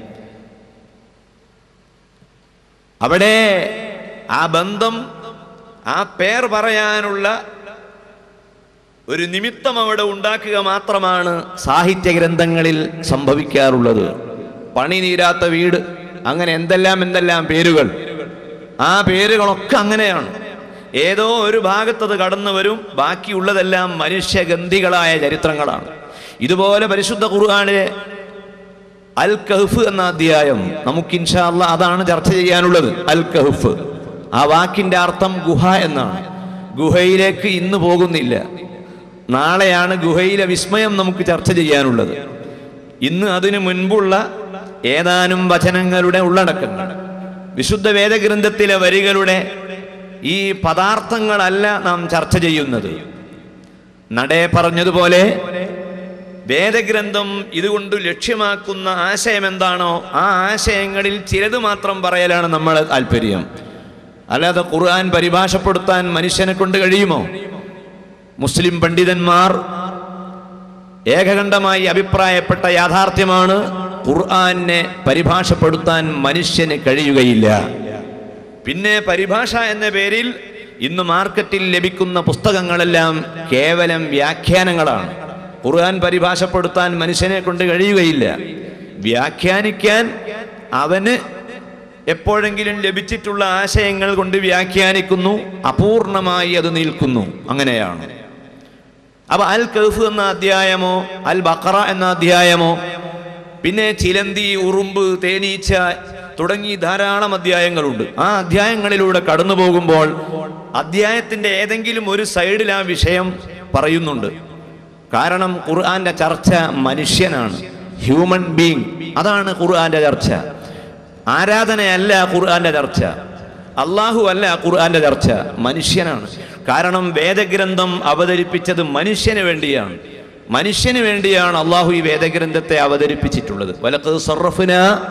അവിടെ ആ ബന്ധം ആ പേർ പറയാനുള്ള ഒരു നിമിത്തം അവിടെ ഉണ്ടാക്കുക മാത്രമാണ് സാഹിത്യ ഗ്രന്ഥങ്ങളിൽ സംഭവിക്കാറുള്ളത് പണി നീരാത്ത വീട് അങ്ങനെ എന്തെല്ലാം എന്തെല്ലാം പേരുകൾ ആ പേരുകളൊക്കെ അങ്ങനെയാണ് ഏതോ ഒരു ഭാഗത്തത് കടന്നു വരും ബാക്കിയുള്ളതെല്ലാം മനുഷ്യഗന്ധികളായ ചരിത്രങ്ങളാണ് ഇതുപോലെ പരിശുദ്ധ ഖുർആാനിലെ അൽ കഹ്ഫ് എന്ന അധ്യായം നമുക്ക് ഇൻഷാല്ല അതാണ് ചർച്ച ചെയ്യാനുള്ളത് അൽ കഹ്ഫ് ആ വാക്കിന്റെ അർത്ഥം ഗുഹ എന്നാണ് ഗുഹയിലേക്ക് ഇന്ന് പോകുന്നില്ല നാളെയാണ് ഗുഹയിലെ വിസ്മയം നമുക്ക് ചർച്ച ചെയ്യാനുള്ളത് ഇന്ന് അതിനു മുൻപുള്ള ഏതാനും വചനങ്ങളുടെ ഉള്ളടക്കങ്ങൾ വിശുദ്ധ വേദഗ്രന്ഥത്തിലെ വരികളുടെ ഈ പദാർത്ഥങ്ങളല്ല നാം ചർച്ച ചെയ്യുന്നത് നടേ പറഞ്ഞതുപോലെ വേദഗ്രന്ഥം ഇതുകൊണ്ട് ലക്ഷ്യമാക്കുന്ന ആശയം എന്താണോ ആ ആശയങ്ങളിൽ ചിലത് മാത്രം പറയലാണ് നമ്മളെ താല്പര്യം അല്ലാതെ ഖുർആൻ പരിഭാഷപ്പെടുത്താൻ മനുഷ്യനെ കൊണ്ട് കഴിയുമോ മുസ്ലിം പണ്ഡിതന്മാർ ഏകകണ്ഠമായി അഭിപ്രായപ്പെട്ട യാഥാർത്ഥ്യമാണ് ഖുർആനെ പരിഭാഷപ്പെടുത്താൻ മനുഷ്യന് കഴിയുകയില്ല പിന്നെ പരിഭാഷ എന്ന പേരിൽ ഇന്ന് മാർക്കറ്റിൽ ലഭിക്കുന്ന പുസ്തകങ്ങളെല്ലാം കേവലം വ്യാഖ്യാനങ്ങളാണ് ഖുർആൻ പരിഭാഷപ്പെടുത്താൻ മനുഷ്യനെ കൊണ്ട് കഴിയുകയില്ല വ്യാഖ്യാനിക്കാൻ അവന് എപ്പോഴെങ്കിലും ലഭിച്ചിട്ടുള്ള ആശയങ്ങൾ കൊണ്ട് വ്യാഖ്യാനിക്കുന്നു അപൂർണമായി അത് നിൽക്കുന്നു അങ്ങനെയാണ് അപ്പൊ അൽ കഫ് എന്ന അധ്യായമോ അൽ ബക്കറ എന്ന അധ്യായമോ പിന്നെ ചിലന്തി ഉറുമ്പ് തേനീച്ച തുടങ്ങി ധാരാളം അധ്യായങ്ങളുണ്ട് ആ അധ്യായങ്ങളിലൂടെ കടന്നു പോകുമ്പോൾ അധ്യായത്തിന്റെ ഏതെങ്കിലും ഒരു സൈഡിൽ ആ വിഷയം പറയുന്നുണ്ട് കാരണം ഖുർആന്റെ ചർച്ച മനുഷ്യനാണ് ഹ്യൂമൻ ബീങ് അതാണ് ഖുർആന്റെ ചർച്ച ആരാധനയല്ല ഖുർആന്റെ ചർച്ച അള്ളാഹു അല്ല ഖുർആന്റെ ചർച്ച മനുഷ്യനാണ് കാരണം വേദഗ്രന്ഥം അവതരിപ്പിച്ചത് മനുഷ്യന് വേണ്ടിയാണ് മനുഷ്യന് വേണ്ടിയാണ് അള്ളാഹു ഈ വേദഗ്രന്ഥത്തെ അവതരിപ്പിച്ചിട്ടുള്ളത് വലക്കത് സർറഫിന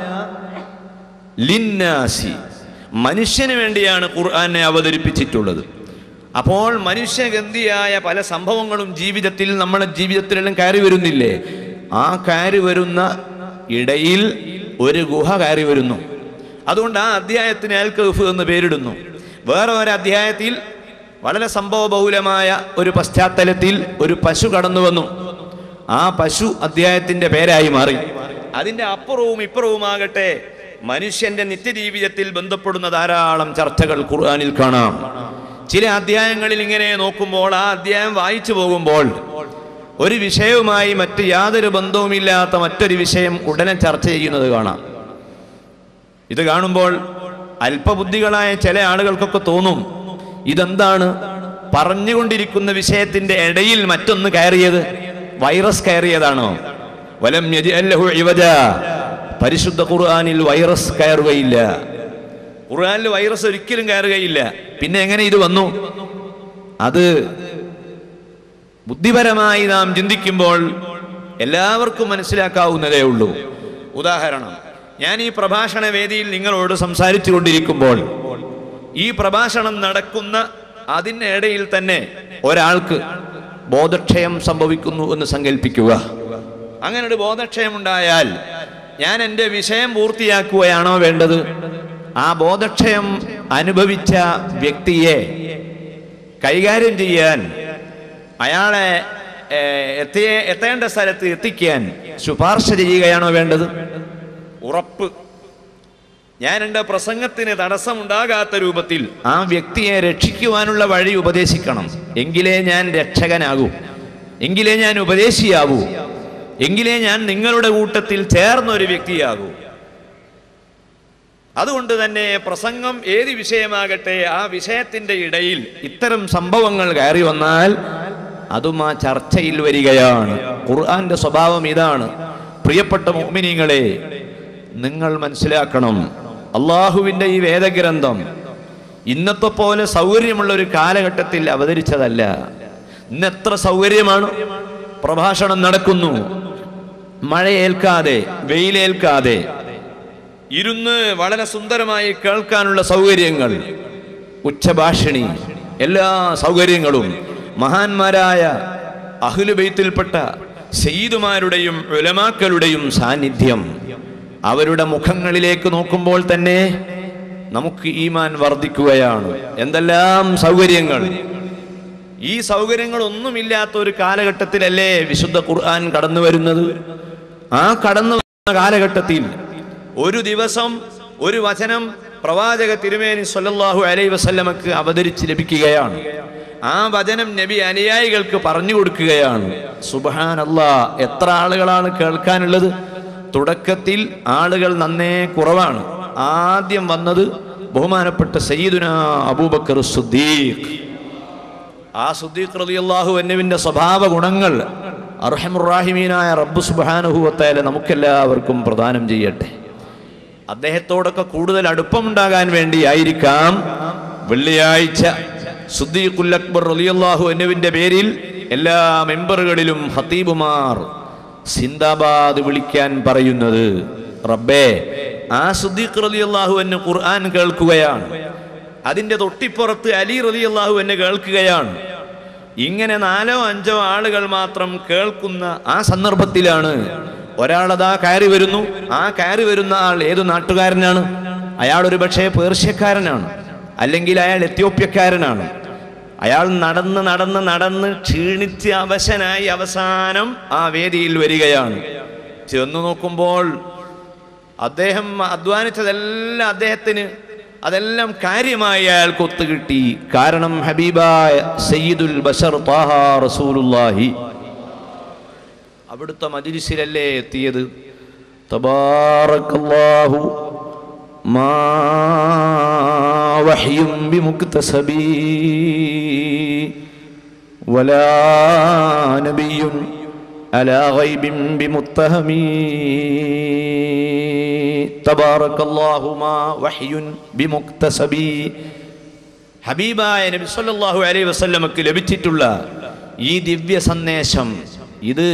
ലിന്നാസി മനുഷ്യന് വേണ്ടിയാണ് ഖുർആനെ അവതരിപ്പിച്ചിട്ടുള്ളത് അപ്പോൾ മനുഷ്യഗന്ധിയായ പല സംഭവങ്ങളും ജീവിതത്തിൽ നമ്മുടെ ജീവിതത്തിലെല്ലാം കയറി വരുന്നില്ലേ ആ കയറി വരുന്ന ഇടയിൽ ഒരു ഗുഹ കയറി വരുന്നു അതുകൊണ്ട് ആ അധ്യായത്തിന് അൽ കഫ് എന്ന് പേരിടുന്നു വേറെ ഒരു അധ്യായത്തിൽ വളരെ സംഭവബഹുലമായ ഒരു പശ്ചാത്തലത്തിൽ ഒരു പശു കടന്നു വന്നു ആ പശു അധ്യായത്തിന്റെ പേരായി മാറി അതിന്റെ അപ്പുറവും ഇപ്പുറവുമാകട്ടെ മനുഷ്യന്റെ നിത്യജീവിതത്തിൽ ബന്ധപ്പെടുന്ന ധാരാളം ചർച്ചകൾ ഖുർആനിൽ കാണാം ചില അധ്യായങ്ങളിൽ ഇങ്ങനെ നോക്കുമ്പോൾ ആ അധ്യായം വായിച്ചു പോകുമ്പോൾ ഒരു വിഷയവുമായി മറ്റ് യാതൊരു ബന്ധവുമില്ലാത്ത മറ്റൊരു വിഷയം ഉടനെ ചർച്ച ചെയ്യുന്നത് കാണാം ഇത് കാണുമ്പോൾ അല്പബുദ്ധികളായ ചില ആളുകൾക്കൊക്കെ തോന്നും ഇതെന്താണ് പറഞ്ഞുകൊണ്ടിരിക്കുന്ന വിഷയത്തിന്റെ ഇടയിൽ മറ്റൊന്ന് കയറിയത് വൈറസ് കയറിയതാണോ വലം യജ്അല്ലഹു ഇവജ പരിശുദ്ധ ഖുർആനിൽ വൈറസ് കയറുകയില്ല ഖുർആനിൽ വൈറസ് ഒരിക്കലും കയറുകയില്ല പിന്നെ എങ്ങനെ ഇത് വന്നു അത് ബുദ്ധിപരമായി നാം ചിന്തിക്കുമ്പോൾ എല്ലാവർക്കും മനസ്സിലാക്കാവുന്നതേ ഉള്ളൂ ഉദാഹരണം ഞാൻ ഈ പ്രഭാഷണ വേദിയിൽ നിങ്ങളോട് സംസാരിച്ചു കൊണ്ടിരിക്കുമ്പോൾ ഈ പ്രഭാഷണം നടക്കുന്ന അതിനിടയിൽ തന്നെ ഒരാൾക്ക് ബോധക്ഷയം സംഭവിക്കുന്നു എന്ന് സങ്കല്പിക്കുക അങ്ങനെ ഒരു ബോധക്ഷയം ഉണ്ടായാൽ ഞാൻ എൻ്റെ വിഷയം പൂർത്തിയാക്കുകയാണോ വേണ്ടത് ആ ബോധക്ഷയം അനുഭവിച്ച വ്യക്തിയെ കൈകാര്യം ചെയ്യാൻ അയാളെ ഏഹ്, എത്തിയ എത്തേണ്ട സ്ഥലത്ത് എത്തിക്കാൻ ശുപാർശ ചെയ്യുകയാണോ വേണ്ടത് ഉറപ്പ് ഞാൻ എൻ്റെ പ്രസംഗത്തിന് തടസ്സമുണ്ടാകാത്ത രൂപത്തിൽ ആ വ്യക്തിയെ രക്ഷിക്കുവാനുള്ള വഴി ഉപദേശിക്കണം എങ്കിലേ ഞാൻ രക്ഷകനാകൂ എങ്കിലേ ഞാൻ ഉപദേശിയാവൂ എങ്കിലേ ഞാൻ നിങ്ങളുടെ കൂട്ടത്തിൽ ചേർന്ന ഒരു വ്യക്തിയാകൂ അതുകൊണ്ട് തന്നെ പ്രസംഗം ഏത് വിഷയമാകട്ടെ ആ വിഷയത്തിന്റെ ഇടയിൽ ഇത്തരം സംഭവങ്ങൾ കയറി വന്നാൽ അതും ആ ചർച്ചയിൽ വരികയാണ് ഖുർആന്റെ സ്വഭാവം ഇതാണ് പ്രിയപ്പെട്ട മോമിനിങ്ങളെ നിങ്ങൾ മനസ്സിലാക്കണം അള്ളാഹുവിന്റെ ഈ വേദഗ്രന്ഥം ഇന്നത്തെ പോലെ സൗകര്യമുള്ള ഒരു കാലഘട്ടത്തിൽ അവതരിച്ചതല്ല ഇന്ന് എത്ര സൗകര്യമാണ് പ്രഭാഷണം നടക്കുന്നു മഴയേൽക്കാതെ വെയിലേൽക്കാതെ ഇരുന്ന് വളരെ സുന്ദരമായി കേൾക്കാനുള്ള സൗകര്യങ്ങൾ ഉച്ചഭാഷിണി എല്ലാ സൗകര്യങ്ങളും മഹാന്മാരായ അഹ്ലുബൈത്തിൽപ്പെട്ട സെയ്തുമാരുടെയും ഉലമാക്കളുടെയും സാന്നിധ്യം അവരുടെ മുഖങ്ങളിലേക്ക് നോക്കുമ്പോൾ തന്നെ നമുക്ക് ഈമാൻ വർദ്ധിക്കുകയാണ് എന്തെല്ലാം സൗകര്യങ്ങൾ ഈ സൗകര്യങ്ങളൊന്നുമില്ലാത്ത ഒരു കാലഘട്ടത്തിലല്ലേ വിശുദ്ധ ഖുർആൻ കടന്നു വരുന്നത് ആ കടന്നു വന്ന കാലഘട്ടത്തിൽ ഒരു ദിവസം ഒരു വചനം പ്രവാചക തിരുമേനി സല്ലല്ലാഹു അലൈഹി വസല്ലമക്ക് അവതരിച്ച് ലഭിക്കുകയാണ് ആ വചനം നബി അനുയായികൾക്ക് പറഞ്ഞു കൊടുക്കുകയാണ് സുബഹാൻ എത്ര ആളുകളാണ് കേൾക്കാനുള്ളത് തുടക്കത്തിൽ ആളുകൾ നന്നേ കുറവാണ് ആദ്യം വന്നത് ബഹുമാനപ്പെട്ട സയ്യിദുന അബൂബക്കർ സുദ്ദീഖ് ആ സുദ്ദീഖ് റളിയല്ലാഹു അന്നുവിന്റെ സ്വഭാവ ഗുണങ്ങൾ അർഹമുറാഹിമീനായ റബ്ബു സുബാനുഭവത്തായാലും നമുക്കെല്ലാവർക്കും പ്രദാനം ചെയ്യട്ടെ അദ്ദേഹത്തോടൊക്കെ കൂടുതൽ അടുപ്പമുണ്ടാകാൻ വേണ്ടിയായിരിക്കാം വെള്ളിയാഴ്ച സുദ്ദീഖുൽ അക്ബർ റളിയല്ലാഹു അന്നുവിന്റെ പേരിൽ എല്ലാ മെമ്പറുകളിലും ഹത്തീബുമാർ സിന്ദാബാദ് വിളിക്കാൻ പറയുന്നത് റബ്ബേ ആ സുദ്ദീഖ് റളിയല്ലാഹു അന്നു ഖുർആൻ കേൾക്കുകയാണ് അതിന്റെ തൊട്ടിപ്പുറത്ത് അലി റളിയല്ലാഹു അന്നു കേൾക്കുകയാണ് ഇങ്ങനെ നാലോ അഞ്ചോ ആളുകൾ മാത്രം കേൾക്കുന്ന ആ സന്ദർഭത്തിലാണ് ഒരാളതാ കയറി വരുന്നു ആ കയറി വരുന്ന ആൾ ഏതു നാട്ടുകാരനാണ് അയാൾ ഒരു പക്ഷേ പേർഷ്യക്കാരനാണ് അല്ലെങ്കിൽ അയാൾ എത്യോപ്യക്കാരനാണ് അയാൾ നടന്ന് നടന്ന് നടന്ന് ക്ഷീണിച്ച് അവശനായി അവസാനം ആ വേദിയിൽ വരികയാണ് ചെന്നു നോക്കുമ്പോൾ അദ്ദേഹം അധ്വാനിച്ചതെല്ലാം അദ്ദേഹത്തിന് അതെല്ലാം കാര്യമായി അയാൾക്ക് ഒത്തുകിട്ടി കാരണം ഹബീബായ സയ്യിദുൽ ബഷർ താഹ റസൂലുള്ളാഹി അവിടുത്തെ മജിലിസിലല്ലേ എത്തിയത് തബാറക്കല്ലാഹു മാ വഹ്യും ബിമുക്തസബി വലാ നബിയ്യുൻ അലാ ഗൈബിൻ ബിമുത്തഹമി തബാറക്കല്ലാഹു മാ വഹ്യുൻ ബിമുക്തസബി ഹബീബായ നബി സല്ലല്ലാഹു അലൈഹി വസല്ലമക്ക് ലഭിച്ചിട്ടുള്ള ഈ ദിവ്യ സന്ദേശം ഇത്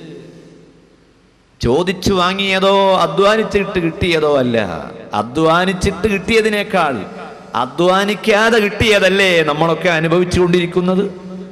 ചോദിച്ചു വാങ്ങിയതോ അധ്വാനിച്ചിട്ട് കിട്ടിയതോ അല്ല അധ്വാനിച്ചിട്ട് കിട്ടിയതിനേക്കാൾ അധ്വാനിക്കാതെ കിട്ടിയതല്ലേ നമ്മളൊക്കെ അനുഭവിച്ചുകൊണ്ടിരിക്കുന്നത്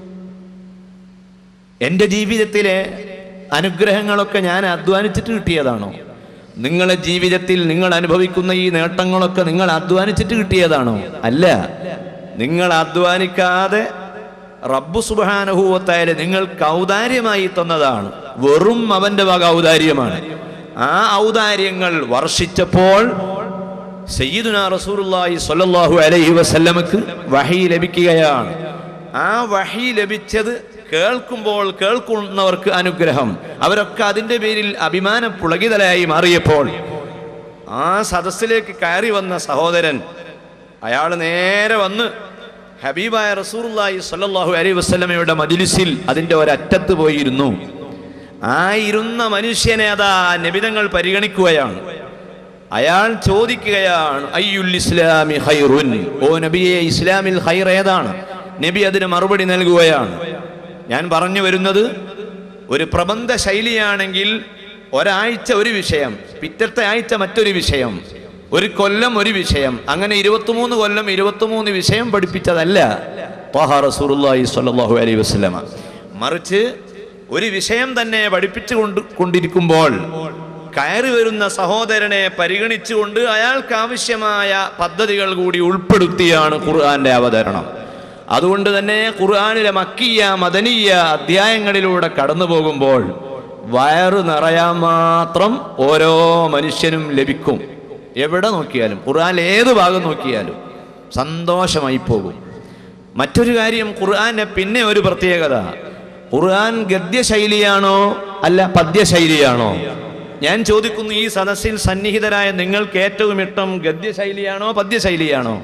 എൻ്റെ ജീവിതത്തിലെ അനുഗ്രഹങ്ങളൊക്കെ ഞാൻ അധ്വാനിച്ചിട്ട് കിട്ടിയതാണോ നിങ്ങളെ ജീവിതത്തിൽ നിങ്ങൾ അനുഭവിക്കുന്ന ഈ നേട്ടങ്ങളൊക്കെ നിങ്ങൾ അധ്വാനിച്ചിട്ട് കിട്ടിയതാണോ അല്ല നിങ്ങൾ അധ്വാനിക്കാതെ റബ്ബു സുബാനുഭൂവത്തായാലും നിങ്ങൾക്ക് ഔദാര്യമായി തന്നതാണ് വെറും അവന്റെ വക ഔദാര്യമാണ് ആ ഔദാര്യങ്ങൾ വർഷിച്ചപ്പോൾ സയ്യിദുന റസൂലുള്ളാഹി സ്വല്ലല്ലാഹു അലൈഹി വസല്ലമക്ക് വഹി ലഭിക്കുകയാണ് ആ വഹി ലഭിച്ചത് കേൾക്കുമ്പോൾ കേൾക്കുന്നവർക്ക് അനുഗ്രഹം അവരൊക്കെ അതിന്റെ പേരിൽ അഭിമാന പുളകിതലായി മാറിയപ്പോൾ ആ സദസ്സിലേക്ക് കയറി വന്ന സഹോദരൻ അയാൾ നേരെ വന്ന് ഹബീബായ റസൂറുല്ലാഹി സ്വല്ലല്ലാഹു അലൈഹി വസല്ലമയുടെ മജ്ലിസിൽ അതിന്റെ ഒരറ്റത്ത് പോയിരുന്നു ആ ഇരുന്ന മനുഷ്യനെ അതാ നബിതങ്ങൾ പരിഗണിക്കുകയാണ് അയാൾ ചോദിക്കുകയാണ് അയ്യുൽ ഇസ്ലാമി ഖൈറുൻ ഓ നബിയെ ഇസ്ലാമിൽ ഖൈർ ഏതാണ് നബി അതിന് മറുപടി നൽകുകയാണ് ഞാൻ പറഞ്ഞു വരുന്നത് ഒരു പ്രബന്ധ ശൈലിയാണെങ്കിൽ ഒരാഴ്ച ഒരു വിഷയം പിറ്റത്തെ ആഴ്ച മറ്റൊരു വിഷയം ഒരു കൊല്ലം ഒരു വിഷയം അങ്ങനെ ഇരുപത്തിമൂന്ന് കൊല്ലം ഇരുപത്തിമൂന്ന് വിഷയം പഠിപ്പിച്ചതല്ല ത്വാഹ റസൂലുള്ളാഹി സ്വല്ലല്ലാഹു അലൈഹി വസല്ലമ മറിച്ച് ഒരു വിഷയം തന്നെ പഠിപ്പിച്ചു കൊണ്ട് കൊണ്ടിരിക്കുമ്പോൾ കയറി വരുന്ന സഹോദരനെ പരിഗണിച്ചുകൊണ്ട് അയാൾക്ക് ആവശ്യമായ പദ്ധതികൾ കൂടി ഉൾപ്പെടുത്തിയാണ് ഖുർആന്റെ അവതരണം അതുകൊണ്ട് തന്നെ ഖുർആനിലെ മക്കിയ മദനീയ അധ്യായങ്ങളിലൂടെ കടന്നു പോകുമ്പോൾ വയറ് നിറയാൻ മാത്രം ഓരോ മനുഷ്യനും ലഭിക്കും എവിടെ നോക്കിയാലും ഖുർആൻ ഏത് ഭാഗം നോക്കിയാലും സന്തോഷമായി പോകും മറ്റൊരു കാര്യം ഖുർആന്റെ പിന്നെ ഒരു പ്രത്യേകത ഖുർആൻ ഗദ്യശൈലിയാണോ അല്ല പദ്യശൈലിയാണോ ഞാൻ ചോദിക്കുന്നു ഈ സദസ്സിൽ സന്നിഹിതരായ നിങ്ങൾക്ക് ഏറ്റവും ഇഷ്ടം ഗദ്യശൈലിയാണോ പദ്യശൈലിയാണോ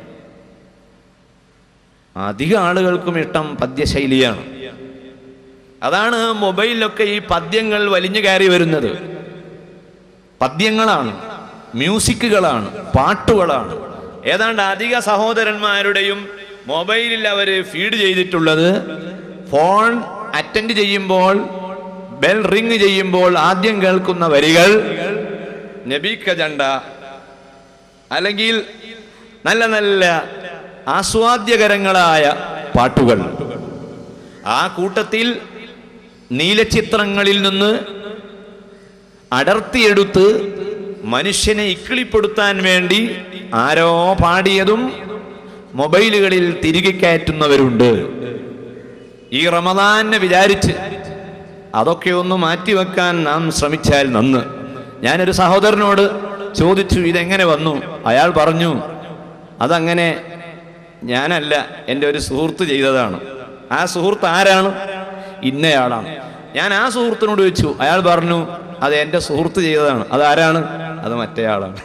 അധിക ആളുകൾക്കും ഇഷ്ടം പദ്യശൈലിയാണ് അതാണ് മൊബൈലിലൊക്കെ ഈ പദ്യങ്ങൾ വലിഞ്ഞു കയറി വരുന്നത് പദ്യങ്ങളാണ് മ്യൂസിക്കുകളാണ് പാട്ടുകളാണ് ഏതാണ്ട് അധിക സഹോദരന്മാരുടെയും മൊബൈലിൽ അവർ ഫീഡ് ചെയ്തിട്ടുള്ളത് ഫോൺ അറ്റൻഡ് ചെയ്യുമ്പോൾ ബെൽ റിങ് ചെയ്യുമ്പോൾ ആദ്യം കേൾക്കുന്ന വരികൾ നബീക്ക ജണ്ട അല്ലെങ്കിൽ നല്ല നല്ല ആസ്വാദ്യകരങ്ങളായ പാട്ടുകൾ ആ കൂട്ടത്തിൽ നീലച്ചിത്രങ്ങളിൽ നിന്ന് അടർത്തിയെടുത്ത് മനുഷ്യനെ ഇക്കിളിപ്പെടുത്താൻ വേണ്ടി ആരോ പാടിയതും മൊബൈലുകളിൽ തിരികെ കയറ്റുന്നവരുണ്ട് ഈ റമദാനെ വിചാരിച്ച് അതൊക്കെ ഒന്ന് മാറ്റിവെക്കാൻ നാം ശ്രമിച്ചാൽ നന്ന് ഞാനൊരു സഹോദരനോട് ചോദിച്ചു ഇതെങ്ങനെ വന്നു അയാൾ പറഞ്ഞു അതങ്ങനെ ഞാനല്ല എൻ്റെ ഒരു സുഹൃത്ത് ചെയ്തതാണ് ആ സുഹൃത്ത് ആരാണ് ഇന്നയാളാണ് ഞാൻ ആ സുഹൃത്തിനോട് ചോദിച്ചു അയാൾ പറഞ്ഞു അത് എൻ്റെ സുഹൃത്ത് ചെയ്തതാണ് അതാരാണ് അത് മറ്റേയാളാണ്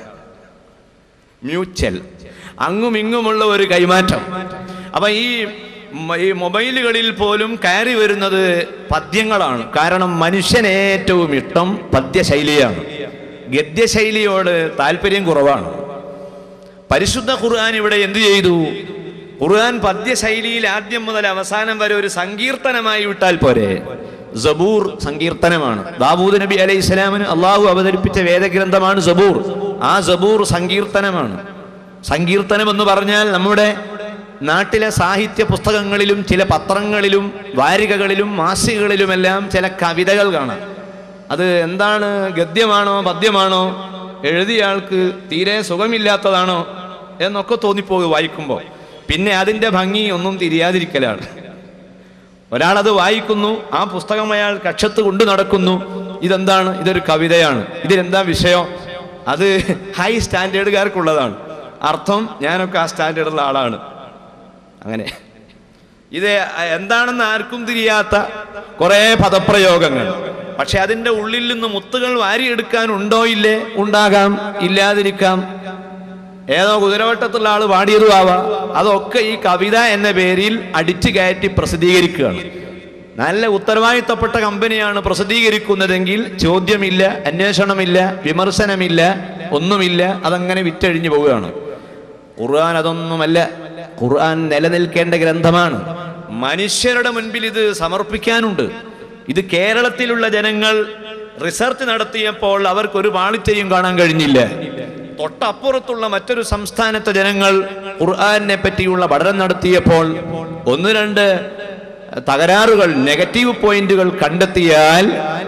മ്യൂച്വൽ അങ്ങും ഇങ്ങുമുള്ള ഒരു കൈമാറ്റം അപ്പൊ ഈ മ- ഈ മൊബൈലുകളിൽ പോലും കയറി വരുന്നത് പദ്യങ്ങളാണ് കാരണം മനുഷ്യന് ഏറ്റവും ഇഷ്ടം പദ്യശൈലിയാണ് ഗദ്യശൈലിയോട് താല്പര്യം കുറവാണ് പരിശുദ്ധ ഖുർആൻ ഇവിടെ എന്തു ചെയ്തു ഖുർആൻ പദ്യശൈലിയിൽ ആദ്യം മുതൽ അവസാനം വരെ ഒരു സങ്കീർത്തനമായി വിട്ടാൽ പോരെ സബൂർ സങ്കീർത്തനമാണ് ദാവൂദ് നബി അലൈഹി സ്വലാമിന് അള്ളാഹു അവതരിപ്പിച്ച വേദഗ്രന്ഥമാണ് സബൂർ ആ സബൂർ സങ്കീർത്തനമാണ് സങ്കീർത്തനം എന്ന് പറഞ്ഞാൽ നമ്മുടെ നാട്ടിലെ സാഹിത്യ പുസ്തകങ്ങളിലും ചില പത്രങ്ങളിലും വാരികകളിലും മാസികകളിലുമെല്ലാം ചില കവിതകൾ കാണാം അത് എന്താണ് ഗദ്യമാണോ പദ്യമാണോ എഴുതിയ ആൾക്ക് തീരെ സുഖമില്ലാത്തതാണോ എന്നൊക്കെ തോന്നിപ്പോകും വായിക്കുമ്പോൾ പിന്നെ അതിൻ്റെ ഭംഗി ഒന്നും തിരിയാതിരിക്കലാണ് ഒരാളത് വായിക്കുന്നു ആ പുസ്തകം അയാൾ കക്ഷത്ത് കൊണ്ടു നടക്കുന്നു ഇതെന്താണ് ഇതൊരു കവിതയാണ് ഇതിലെന്താ വിഷയം അത് ഹൈ സ്റ്റാൻഡേർഡുകാർക്കുള്ളതാണ് അർത്ഥം ഞാനൊക്കെ ആ സ്റ്റാൻഡേർഡുള്ള ആളാണ് അങ്ങനെ ഇത് എന്താണെന്ന് ആർക്കും തിരിയാത്ത കുറെ പദപ്രയോഗങ്ങൾ പക്ഷെ അതിന്റെ ഉള്ളിൽ നിന്ന് മുത്തുകൾ വാരിയെടുക്കാൻ ഉണ്ടോ ഇല്ലേ ഉണ്ടാകാം ഇല്ലാതിരിക്കാം ഏതോ കുതിരവട്ടത്തുള്ള ആള് പാടിയതും ആവാം അതൊക്കെ ഈ കവിത എന്ന പേരിൽ അടിച്ചു കയറ്റി പ്രസിദ്ധീകരിക്കുകയാണ് നല്ല ഉത്തരവാദിത്തപ്പെട്ട കമ്പനിയാണ് പ്രസിദ്ധീകരിക്കുന്നതെങ്കിൽ ചോദ്യമില്ല അന്വേഷണമില്ല വിമർശനമില്ല ഒന്നുമില്ല അതങ്ങനെ വിറ്റഴിഞ്ഞു പോവുകയാണ് ഖുർആൻ അതൊന്നുമല്ല ഖുർആൻ നിലനിൽക്കേണ്ട ഗ്രന്ഥമാണ് മനുഷ്യരുടെ മുൻപിൽ ഇത് സമർപ്പിക്കാനുണ്ട് ഇത് കേരളത്തിലുള്ള ജനങ്ങൾ റിസർച്ച് നടത്തിയപ്പോൾ അവർക്കൊരു പാളിച്ചയും കാണാൻ കഴിഞ്ഞില്ല തൊട്ടപ്പുറത്തുള്ള മറ്റൊരു സംസ്ഥാനത്തെ ജനങ്ങൾ ഖുർആനെ പറ്റിയുള്ള പഠനം നടത്തിയപ്പോൾ ഒന്ന് രണ്ട് തകരാറുകൾ നെഗറ്റീവ് പോയിന്റുകൾ കണ്ടെത്തിയാൽ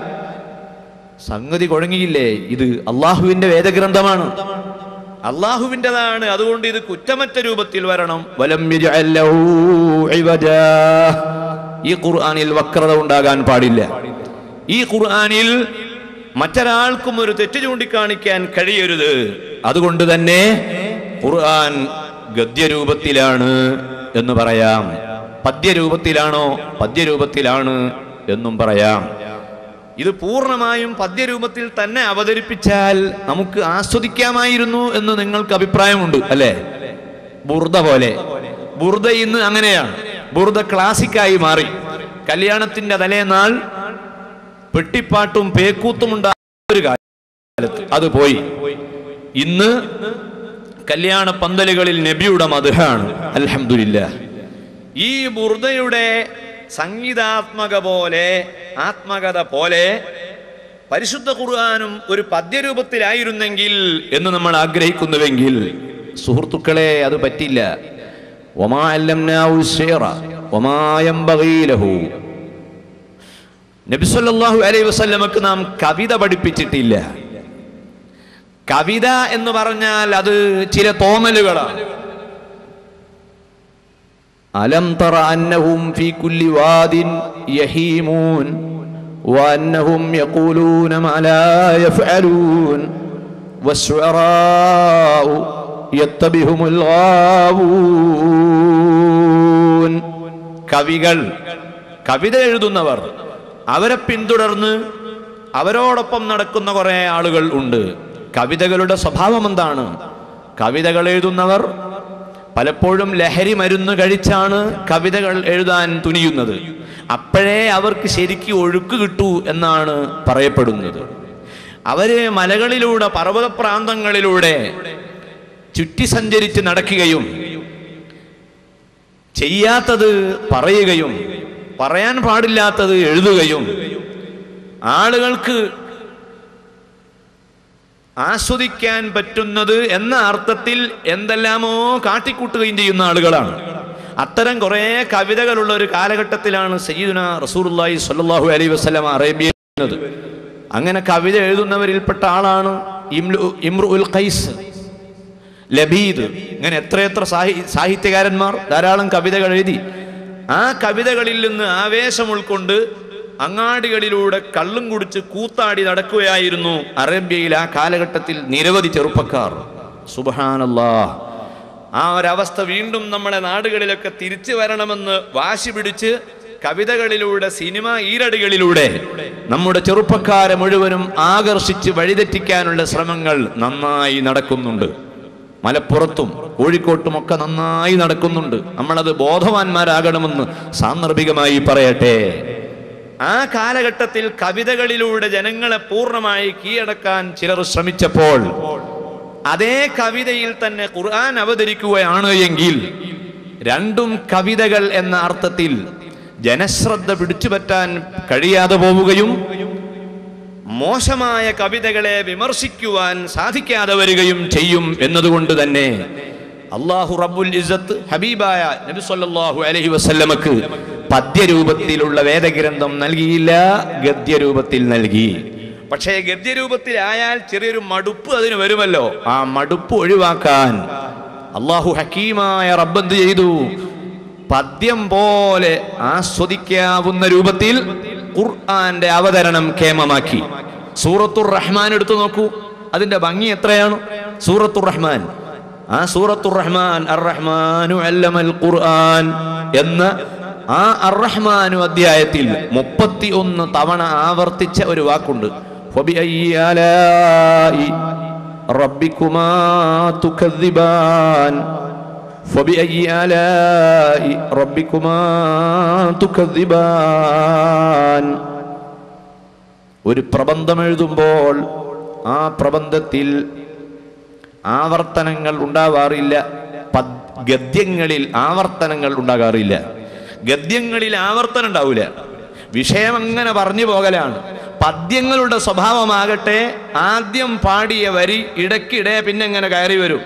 സംഗതി കുഴങ്ങിയില്ലേ ഇത് അള്ളാഹുവിന്റെ വേദഗ്രന്ഥമാണ് അള്ളാഹുവിൻ്റെതാണ് അതുകൊണ്ട് ഇത് കുറ്റമറ്റ രൂപത്തിൽ വരണം വലം യജ്അൽ ലഹു ഇവജാ. ഈ ഖുർആനിൽ വക്രത ഉണ്ടാകാൻ പാടില്ല ഈ ഖുർആനിൽ മറ്റൊരാൾക്കും ഒരു തെറ്റ് ചൂണ്ടിക്കാണിക്കാൻ കഴിയരുത് അതുകൊണ്ട് തന്നെ ഖുർആൻ ഗദ്യരൂപത്തിലാണ് എന്ന് പറയാം പദ്യരൂപത്തിലാണോ പദ്യരൂപത്തിലാണ് എന്നും പറയാം ഇത് പൂർണ്ണമായും പദ്യരൂപത്തിൽ തന്നെ അവതരിപ്പിച്ചാൽ നമുക്ക് ആസ്വദിക്കാമായിരുന്നു എന്ന് നിങ്ങൾക്ക് അഭിപ്രായമുണ്ട് അല്ലേ ബുർദ പോലെ ബുർദ ഇന്ന് അങ്ങനെയാണ് ബുർദ ക്ലാസിക്കായി മാറി കല്യാണത്തിന്റെ തലേനാൾ പെട്ടിപ്പാട്ടും പേക്കൂത്തും ഉണ്ടായ ഒരു കാലത്ത് അത് പോയി ഇന്ന് കല്യാണ പന്തലുകളിൽ നബിയുടെ മധുഹാണ് അൽഹംദുലില്ല ഈ ബുർദയുടെ സംഗീതാത്മക പോലെ ആത്മകഥ പോലെ പരിശുദ്ധ ഖുർആാനും ഒരു പദ്യരൂപത്തിലായിരുന്നെങ്കിൽ എന്ന് നമ്മൾ ആഗ്രഹിക്കുന്നുവെങ്കിൽ സുഹൃത്തുക്കളെ അത് പറ്റില്ല ഒമാ അല്ലംനാഹു ശിഅറ, ഒമാ യംബഗീ ലഹു. നബി സല്ലല്ലാഹു അലൈഹി വസല്ലമക്ക് നാം കവിത പഠിപ്പിച്ചിട്ടില്ല കവിത എന്ന് പറഞ്ഞാൽ അത് ചില തോന്നലുകളാണ് അലം തറ അന്നഹും ഫീ കുല്ലി വാദിൻ യഹീമൂൻ وأنهم يقولون ما لا يفعلون والشعراء يتبعهم الغاوون കവികൾ കവിത എഴുതുന്നവർ അവരെ പിന്തുടർന്ന് അവരോടൊപ്പം നടക്കുന്ന കുറെ ആളുകൾ ഉണ്ട് കവിതകളുടെ സ്വഭാവം എന്താണ് കവിതകൾ എഴുതുന്നവർ പലപ്പോഴും ലഹരി മരുന്ന് കഴിച്ചാണ് കവിതകൾ എഴുതാൻ തുനിയുന്നത് അപ്പോഴേ അവർക്ക് ശരിക്ക് ഒഴുക്ക് കിട്ടൂ എന്നാണ് പറയപ്പെടുന്നത് അവര് മലകളിലൂടെ പർവ്വത പ്രാന്തങ്ങളിലൂടെ ചുറ്റി സഞ്ചരിച്ച് നടക്കുകയും ചെയ്യാത്തത് പറയുകയും പറയാൻ പാടില്ലാത്തത് എഴുതുകയും ആളുകൾക്ക് ആസ്വദിക്കാൻ പറ്റുന്നത് എന്ന അർത്ഥത്തിൽ എന്തെല്ലാമോ കാട്ടിക്കൂട്ടുകയും ചെയ്യുന്ന ആളുകളാണ് അത്തരം കുറേ കവിതകളുള്ള ഒരു കാലഘട്ടത്തിലാണ് സയ്യിദുന റസൂലുള്ളാഹി സ്വല്ലല്ലാഹു അലൈഹി വസല്ലം അറേബ്യയിൽ വരുന്നത് അങ്ങനെ കവിത എഴുതുന്നവരിൽപ്പെട്ട ആളാണ് ഇംലു ഇമ്രുഉൽ ഖൈസ് ലബീദ് ഇങ്ങനെ എത്രയെത്ര സാഹി സാഹിത്യകാരന്മാർ ധാരാളം കവിതകൾ എഴുതി ആ കവിതകളിൽ നിന്ന് ആവേശം ഉൾക്കൊണ്ട് അങ്ങാടികളിലൂടെ കള്ളും കുടിച്ച് കൂത്താടി നടക്കുകയായിരുന്നു അറേബ്യയിൽ ആ കാലഘട്ടത്തിൽ നിരവധി ചെറുപ്പക്കാർ സുബഹാനല്ലാ ആ ഒരവസ്ഥ വീണ്ടും നമ്മുടെ നാടുകളിലൊക്കെ തിരിച്ചു വരണമെന്ന് വാശി പിടിച്ച് കവിതകളിലൂടെ സിനിമ ഈരടികളിലൂടെ നമ്മുടെ ചെറുപ്പക്കാരെ മുഴുവനും ആകർഷിച്ച് വഴിതെറ്റിക്കാനുള്ള ശ്രമങ്ങൾ നന്നായി നടക്കുന്നുണ്ട് മലപ്പുറത്തും കോഴിക്കോട്ടും ഒക്കെ നന്നായി നടക്കുന്നുണ്ട് നമ്മളത് ബോധവാന്മാരാകണമെന്ന് സാന്ദർഭികമായി പറയട്ടെ ആ കാലഘട്ടത്തിൽ കവിതകളിലൂടെ ജനങ്ങളെ പൂർണ്ണമായി കീഴടക്കാൻ ചിലർ ശ്രമിച്ചപ്പോൾ അതേ കവിതയിൽ തന്നെ ഖുർആൻ അവതരിക്കുകയാണ് എങ്കിൽ രണ്ടും കവിതകൾ എന്ന അർത്ഥത്തിൽ ജനശ്രദ്ധ പിടിച്ചുപറ്റാൻ കഴിയാതെ പോവുകയും മോശമായ കവിതകളെ വിമർശിക്കുവാൻ സാധിക്കാതെ വരികയും ചെയ്യും എന്നതുകൊണ്ട് തന്നെ അള്ളാഹു റബ്ബുൽ ഇസ്സത്ത് ഹബീബായ നബി സല്ലല്ലാഹു അലൈഹി വസല്ലമക്ക് പദ്യരൂപത്തിലുള്ള വേദഗ്രന്ഥം നൽകിയില്ല ഗദ്യരൂപത്തിൽ നൽകി പക്ഷേ ഗദ്യരൂപത്തിലായാൽ ചെറിയൊരു മടുപ്പ് അതിന് വരുമല്ലോ ആ മടുപ്പ് ഒഴിവാക്കാൻ അള്ളാഹു ഹക്കീമായ റബ്ബ് എന്ത് ചെയ്തു പദ്യം പോലെ ആസ്വദിക്കാവുന്ന രൂപത്തിൽ ഖുർആന്റെ അവതരണം കേമമാക്കി സൂറത്തുർ റഹ്മാൻ എടുത്തു നോക്കൂ അതിന്റെ ഭംഗി എത്രയാണ് സൂറത്തുർ റഹ്മാൻ ആ സൂറത്തുർ റഹ്മാൻ അർ റഹ്മാനു അല്ലമൽ ഖുർആൻ എന്ന ആ അർ റഹ്മാനു അധ്യായത്തിൽ മുപ്പത്തി ഒന്ന് തവണ ആവർത്തിച്ച ഒരു വാക്കുണ്ട് ഫബിഅയ്യി ആലാഇ റബ്ബിക്കുമാ തുകദ്ദിബാൻ فبأي آلاء ربكما تكذبان ഒരു പ്രബന്ധം എഴുതുമ്പോൾ ആ പ്രബന്ധത്തിൽ ആവർത്തനങ്ങൾ ഉണ്ടാവാറില്ല പദ്- ഗദ്യങ്ങളിൽ ആവർത്തനങ്ങൾ ഉണ്ടാകാറില്ല ഗദ്യങ്ങളിൽ ആവർത്തനം ഉണ്ടാവില്ല വിഷയം അങ്ങനെ പറഞ്ഞു പോകലാണ് പദ്യങ്ങളുടെ സ്വഭാവമാകട്ടെ ആദ്യം പാടിയ വരി ഇടയ്ക്കിടെ പിന്നെ ഇങ്ങനെ കയറി വരും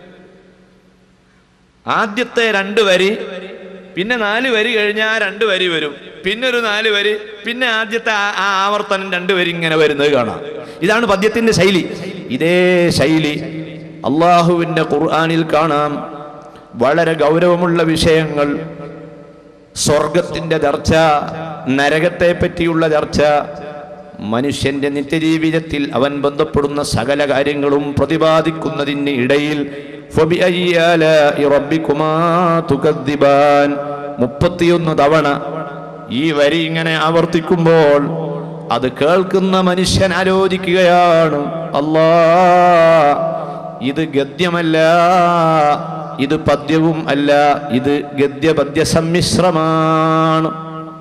ആദ്യത്തെ രണ്ട് വരി പിന്നെ നാല് വരി കഴിഞ്ഞാൽ രണ്ട് വരി വരും പിന്നെ ഒരു നാല് വരി പിന്നെ ആദ്യത്തെ ആ ആ ആവർത്തനം രണ്ട് വരി ഇങ്ങനെ വരുന്നത് കാണാം ഇതാണ് പദ്യത്തിന്റെ ശൈലി ഇതേ ശൈലി അള്ളാഹുവിന്റെ ഖുർആനിൽ കാണാം വളരെ ഗൗരവമുള്ള വിഷയങ്ങൾ സ്വർഗത്തിന്റെ ചർച്ച നരകത്തെ പറ്റിയുള്ള ചർച്ച മനുഷ്യന്റെ നിത്യജീവിതത്തിൽ അവൻ ബന്ധപ്പെടുന്ന സകല കാര്യങ്ങളും പ്രതിപാദിക്കുന്നതിന് ഇടയിൽ ഫബിഅയ്യി ആലാഇ റബ്ബിക്കുമാ തുകദ്ദിബാൻ മുപ്പത്തിയൊന്ന് തവണ ഈ വരി ഇങ്ങനെ ആവർത്തിക്കുമ്പോൾ അത് കേൾക്കുന്ന മനുഷ്യൻ ആലോചിക്കുകയാണ് അല്ലാ ഇത് ഗദ്യമല്ല ഇത് പദ്യവും അല്ല ഇത് ഗദ്യപദ്യ സമ്മിശ്രമാണ്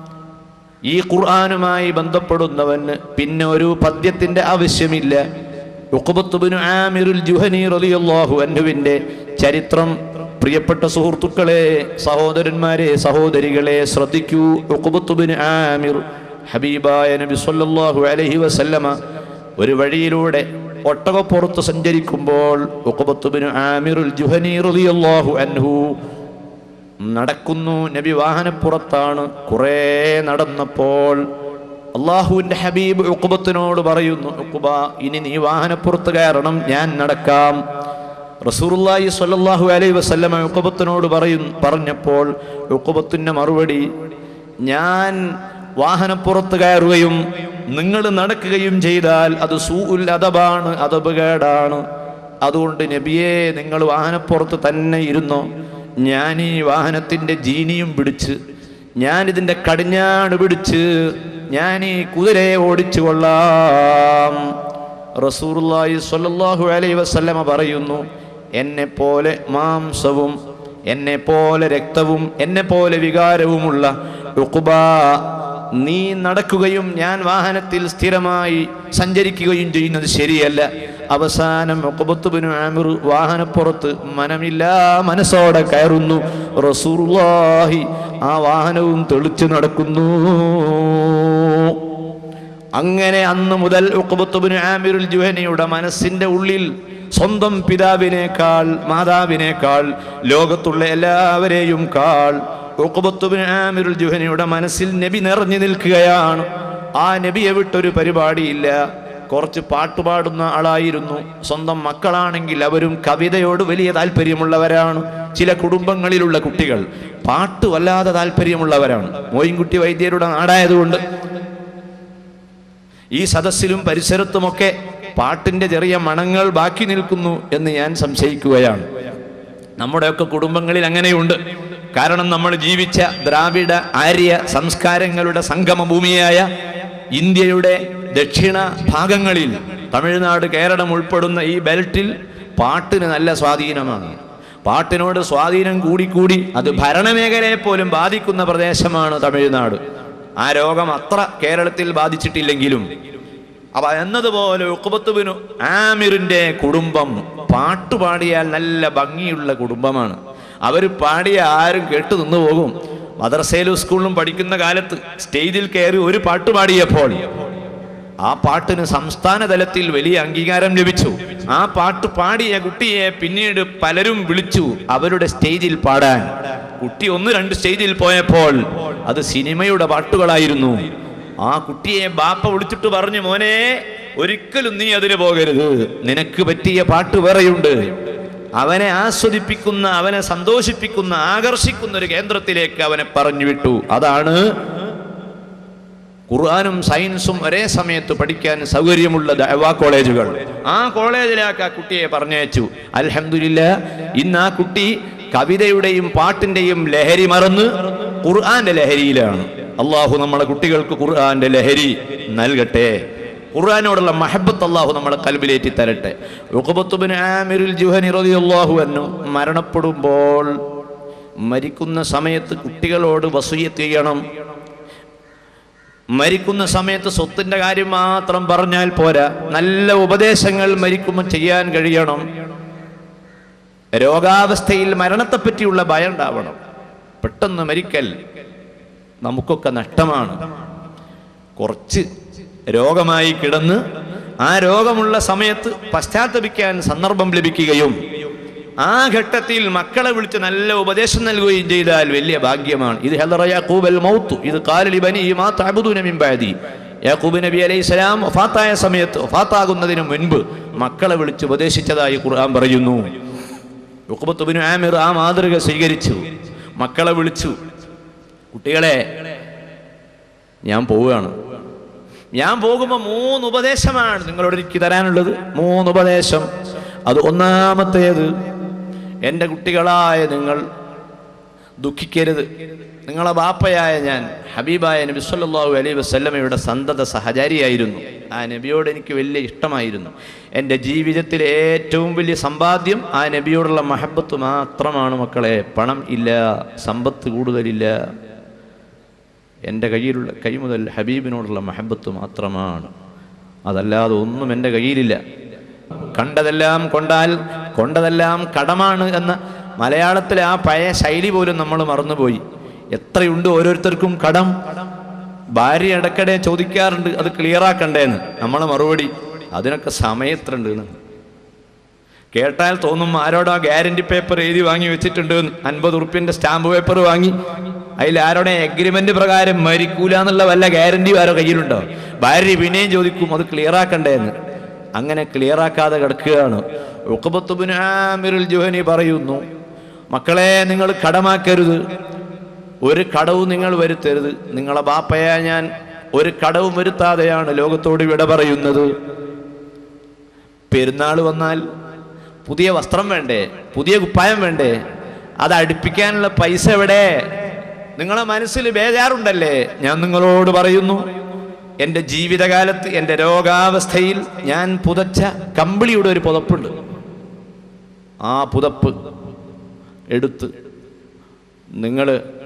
ഈ ഖുർആനുമായി ബന്ധപ്പെടുന്നവന് പിന്നെ ഒരു പദ്യത്തിന്റെ ആവശ്യമില്ല ഉഖബത്തുബ്നു ആമിറുൽ ജുഹനി റളിയല്ലാഹു അൻഹുവിന്റെ ചരിത്രം പ്രിയപ്പെട്ട സുഹൃത്തുക്കളെ സഹോദരന്മാരെ സഹോദരികളെ ശ്രദ്ധിക്കൂ ഉഖബത്തുബ്നു ആമിർ ഹബീബായ നബി സല്ലല്ലാഹു അലൈഹി വസല്ലമ ഒരു വഴിയിലൂടെ ഒട്ടകപ്പുറത്ത് സഞ്ചരിക്കുമ്പോൾ ഉഖബത്തുബ്നു ആമിറുൽ ജുഹനി റളിയല്ലാഹു അൻഹു നടക്കുന്നു നബി വാഹനപ്പുറത്താണ് കുറേ നടന്നപ്പോൾ അള്ളാഹുവിന്റെ ഹബീബ് ഉക്കുബത്തിനോട് പറയുന്നു ഉക്കുബ ഇനി നീ വാഹനപ്പുറത്ത് കയറണം ഞാൻ നടക്കാം റസൂറുല്ലാഹി സ്വല്ലല്ലാഹു അലൈഹി വസല്ലമ ഉക്കുബത്തിനോട് പറയും പറഞ്ഞപ്പോൾ ഉക്കുബത്തിന്റെ മറുപടി ഞാൻ വാഹനപ്പുറത്ത് കയറുകയും നിങ്ങൾ നടക്കുകയും ചെയ്താൽ അത് സൂഉൽ അദബാണ് അതപകേടാണ് അതുകൊണ്ട് നബിയെ നിങ്ങൾ വാഹനപ്പുറത്ത് തന്നെ ഇരുന്നോ ഞാൻ ഈ വാഹനത്തിൻ്റെ ജീനിയും പിടിച്ച് ഞാനിതിൻ്റെ കടിഞ്ഞാണ് പിടിച്ച് ഞാൻ ഈ കുതിരയെ ഓടിച്ചു കൊള്ളാം റസൂറുല്ലാഹി സ്വല്ലല്ലാഹു അലൈഹി വസല്ലമ പറയുന്നു എന്നെ പോലെ മാംസവും എന്നെ പോലെ രക്തവും എന്നെ പോലെ വികാരവുമുള്ള ഉഖുബ നീ നടക്കുകയും ഞാൻ വാഹനത്തിൽ സ്ഥിരമായി സഞ്ചരിക്കുകയും ചെയ്യുന്നത് ശരിയല്ല അവസാനം ഉഖബത്തുബ്നു ആമിർ വാഹനപ്പുറത്ത് മനമില്ലാ മനസ്സോടെ കയറുന്നു റസൂലുള്ളാഹി ആ വാഹനവും തെളിച്ചു നടക്കുന്നു അങ്ങനെ അന്ന് മുതൽ ഉഖബത്തുബ്നു ആമിറുൽ ജുഹനിയുടെ മനസ്സിന്റെ ഉള്ളിൽ സ്വന്തം പിതാവിനേക്കാൾ മാതാവിനേക്കാൾ ലോകത്തുള്ള എല്ലാവരെയും കാൾ ഉഖബത്തുബ്നു ആമിറുൽ ജുഹനിയുടെ മനസ്സിൽ നബി നിറഞ്ഞു നിൽക്കുകയാണ് ആ നബിയെ വിട്ടൊരു പരിപാടിയില്ല കുറച്ച് പാട്ടുപാടുന്ന ആളായിരുന്നു സ്വന്തം മക്കളാണെങ്കിൽ അവരും കവിതയോട് വലിയ താല്പര്യമുള്ളവരാണ് ചില കുടുംബങ്ങളിലുള്ള കുട്ടികൾ പാട്ട് വല്ലാതെ താല്പര്യമുള്ളവരാണ് മോയിൻകുട്ടി വൈദ്യരുടെ നാടായതുകൊണ്ട് ഈ സദസ്സിലും പരിസരത്തുമൊക്കെ പാട്ടിന്റെ ചെറിയ മണങ്ങൾ ബാക്കി നിൽക്കുന്നു എന്ന് ഞാൻ സംശയിക്കുകയാണ് നമ്മുടെയൊക്കെ കുടുംബങ്ങളിൽ അങ്ങനെയുണ്ട് കാരണം നമ്മൾ ജീവിച്ച ദ്രാവിഡ ആര്യ സംസ്കാരങ്ങളുടെ സംഗമ ഭൂമിയായ ഇന്ത്യയുടെ ദക്ഷിണ ഭാഗങ്ങളിൽ തമിഴ്നാട് കേരളം ഉൾപ്പെടുന്ന ഈ ബെൽറ്റിൽ പാട്ടിന് നല്ല സ്വാധീനമാണ് പാട്ടിനോട് സ്വാധീനം കൂടിക്കൂടി അത് ഭരണമേഖലയെ പോലും ബാധിക്കുന്ന പ്രദേശമാണ് തമിഴ്നാട് ആ രോഗം അത്ര കേരളത്തിൽ ബാധിച്ചിട്ടില്ലെങ്കിലും അപ്പൊ എന്നതുപോലെ ഉക്കുബത്തുബിനു ആമിറിന്റെ കുടുംബം പാട്ട് പാടിയാൽ നല്ല ഭംഗിയുള്ള കുടുംബമാണ് അവർ പാടിയ ആരും കേട്ടു നിന്നു പോകും മദ്രസയിലും സ്കൂളിലും പഠിക്കുന്ന കാലത്ത് സ്റ്റേജിൽ കയറി ഒരു പാട്ട് പാടിയപ്പോൾ ആ പാട്ടിന് സംസ്ഥാന തലത്തിൽ വലിയ അംഗീകാരം ലഭിച്ചു ആ പാട്ട് പാടിയ കുട്ടിയെ പിന്നീട് പലരും വിളിച്ചു അവരുടെ സ്റ്റേജിൽ പാടാൻ കുട്ടി ഒന്ന് രണ്ട് സ്റ്റേജിൽ പോയപ്പോൾ അത് സിനിമയുടെ പാട്ടുകളായിരുന്നു ആ കുട്ടിയെ ബാപ്പ വിളിച്ചിട്ട് പറഞ്ഞു മോനെ ഒരിക്കലും നീ അതിന് പോകരുത് നിനക്ക് പറ്റിയ പാട്ട് വേറെയുണ്ട് അവനെ ആസ്വദിപ്പിക്കുന്ന അവനെ സന്തോഷിപ്പിക്കുന്ന ആകർഷിക്കുന്ന ഒരു കേന്ദ്രത്തിലേക്ക് അവനെ പറഞ്ഞു വിട്ടു അതാണ് ഖുർആാനും സയൻസും ഒരേ സമയത്ത് പഠിക്കാൻ സൗകര്യമുള്ള ദഅവാ കോളേജുകൾ ആ കോളേജിലേക്ക് ആ കുട്ടിയെ പറഞ്ഞയച്ചു അൽഹംദുലില്ല ഇന്ന് ആ കുട്ടി കവിതയുടെയും പാട്ടിന്റെയും ലഹരി മറന്ന് ഖുർആന്റെ ലഹരിയിലാണ് അള്ളാഹു നമ്മളെ കുട്ടികൾക്ക് ഖുർആന്റെ ലഹരി നൽകട്ടെ ഖുർആനോടുള്ള മഹബത്ത് അള്ളാഹു നമ്മളെ കൽബിലേറ്റി തരട്ടെ ഉഖബത്തുബ്നു ആമിറുൽ ജുഹനി റളിയല്ലാഹു അൻഹു മരണപ്പെടുമ്പോൾ മരിക്കുന്ന സമയത്ത് കുട്ടികളോട് വസൂയത്ത് ചെയ്യണം മരിക്കുന്ന സമയത്ത് സ്വത്തിന്റെ കാര്യം മാത്രം പറഞ്ഞാൽ പോരാ നല്ല ഉപദേശങ്ങൾ മരിക്കുമ്പോൾ ചെയ്യാൻ കഴിയണം രോഗാവസ്ഥയിൽ മരണത്തെപ്പറ്റിയുള്ള ഭയം ഉണ്ടാവണം പെട്ടെന്ന് മരിക്കൽ നമുക്കൊക്കെ നഷ്ടമാണ് കുറച്ച് രോഗമായി കിടന്ന് ആ രോഗമുള്ള സമയത്ത് പശ്ചാത്തപിക്കാൻ സന്ദർഭം ലഭിക്കുകയും ആ ഘട്ടത്തിൽ മക്കളെ വിളിച്ച് നല്ല ഉപദേശം നൽകുകയും ചെയ്താൽ വലിയ ഭാഗ്യമാണ് ഇത് ഹെലറ യാക്കൂബ് അൽ മൗത്ത് ഇത് കാലലി ബനി മാ തഅബുദൂന മിൻ ബഅദി യാക്കൂബ് നബി അലൈഹി സ്വലാം വഫാത്തായ സമയത്ത് വഫാത്താകുന്നതിന് മുൻപ് മക്കളെ വിളിച്ച് ഉപദേശിച്ചതായി ഖുർആൻ പറയുന്നു ഉഖബത്ത് ബിൻ ആമിർ ആ മാതൃക സ്വീകരിച്ചു മക്കളെ വിളിച്ചു കുട്ടികളെ ഞാൻ പോവുകയാണ് ഞാൻ പോകുമ്പോൾ മൂന്ന് ഉപദേശമാണ് നിങ്ങളോട് എനിക്ക് തരാനുള്ളത് മൂന്ന് ഉപദേശം അത് ഒന്നാമത്തേത് എൻ്റെ കുട്ടികളായ നിങ്ങൾ ദുഃഖിക്കരുത് നിങ്ങളെ ബാപ്പയായ ഞാൻ ഹബീബായ നബി സല്ലല്ലാഹു അലൈഹി വസല്ലമയുടെ സന്തത സഹചാരിയായിരുന്നു ആ നബിയോട് എനിക്ക് വലിയ ഇഷ്ടമായിരുന്നു എൻ്റെ ജീവിതത്തിലെ ഏറ്റവും വലിയ സമ്പാദ്യം ആ നബിയോടുള്ള മഹബത്ത് മാത്രമാണ് മക്കളെ പണം ഇല്ല സമ്പത്ത് കൂടുതലില്ല എൻ്റെ കയ്യിലുള്ള കൈ മുതൽ ഹബീബിനോടുള്ള മഹബത്ത് മാത്രമാണ് അതല്ലാതെ ഒന്നും എൻ്റെ കയ്യിലില്ല കണ്ടതെല്ലാം കൊണ്ടാൽ കൊണ്ടതെല്ലാം കടമാണ് എന്ന മലയാളത്തിലെ ആ പഴയ ശൈലി പോലും നമ്മൾ മറന്നുപോയി എത്രയുണ്ട് ഓരോരുത്തർക്കും കടം ഭാര്യ ഇടയ്ക്കിടെ ചോദിക്കാറുണ്ട് അത് ക്ലിയർ ആക്കണ്ടേന്ന് നമ്മളെ മറുപടി അതിനൊക്കെ സമയത്തുണ്ട് എന്ന് കേട്ടാൽ തോന്നും ആരോടോ ഗ്യാരണ്ടി പേപ്പർ എഴുതി വാങ്ങി വെച്ചിട്ടുണ്ട് എന്ന്. അൻപത് ഉറുപ്പ്യന്റെ സ്റ്റാമ്പ് പേപ്പർ വാങ്ങി അതിൽ ആരോടെ എഗ്രിമെന്റ് പ്രകാരം മരിക്കൂല എന്നുള്ള വല്ല ഗ്യാരണ്ടി ആരോ കയ്യിലുണ്ടോ ഭാര്യ പിന്നെയും ചോദിക്കും അത് ക്ലിയർ ആക്കണ്ടേ എന്ന് അങ്ങനെ ക്ലിയർ ആക്കാതെ കിടക്കുകയാണ് ഉഖബത്തുബ്നു ആമിറുൽ ജുഹനി പറയുന്നു മക്കളെ നിങ്ങൾ കടമാക്കരുത് ഒരു കടവും നിങ്ങൾ വരുത്തരുത് നിങ്ങളെ ബാപ്പയ ഞാൻ ഒരു കടവും വരുത്താതെയാണ് ലോകത്തോട് വിട പറയുന്നത് പെരുന്നാൾ വന്നാൽ പുതിയ വസ്ത്രം വേണ്ടേ പുതിയ കുപ്പായം വേണ്ടേ അത് അടുപ്പിക്കാനുള്ള പൈസ എവിടെ നിങ്ങളെ മനസ്സിൽ ബേജാറുണ്ടല്ലേ ഞാൻ നിങ്ങളോട് പറയുന്നു എൻ്റെ ജീവിതകാലത്ത് എൻ്റെ രോഗാവസ്ഥയിൽ ഞാൻ പുതച്ച കമ്പിളിയുടെ ഒരു പുതപ്പുണ്ട് ആ പുതപ്പ് എടുത്ത് നിങ്ങൾ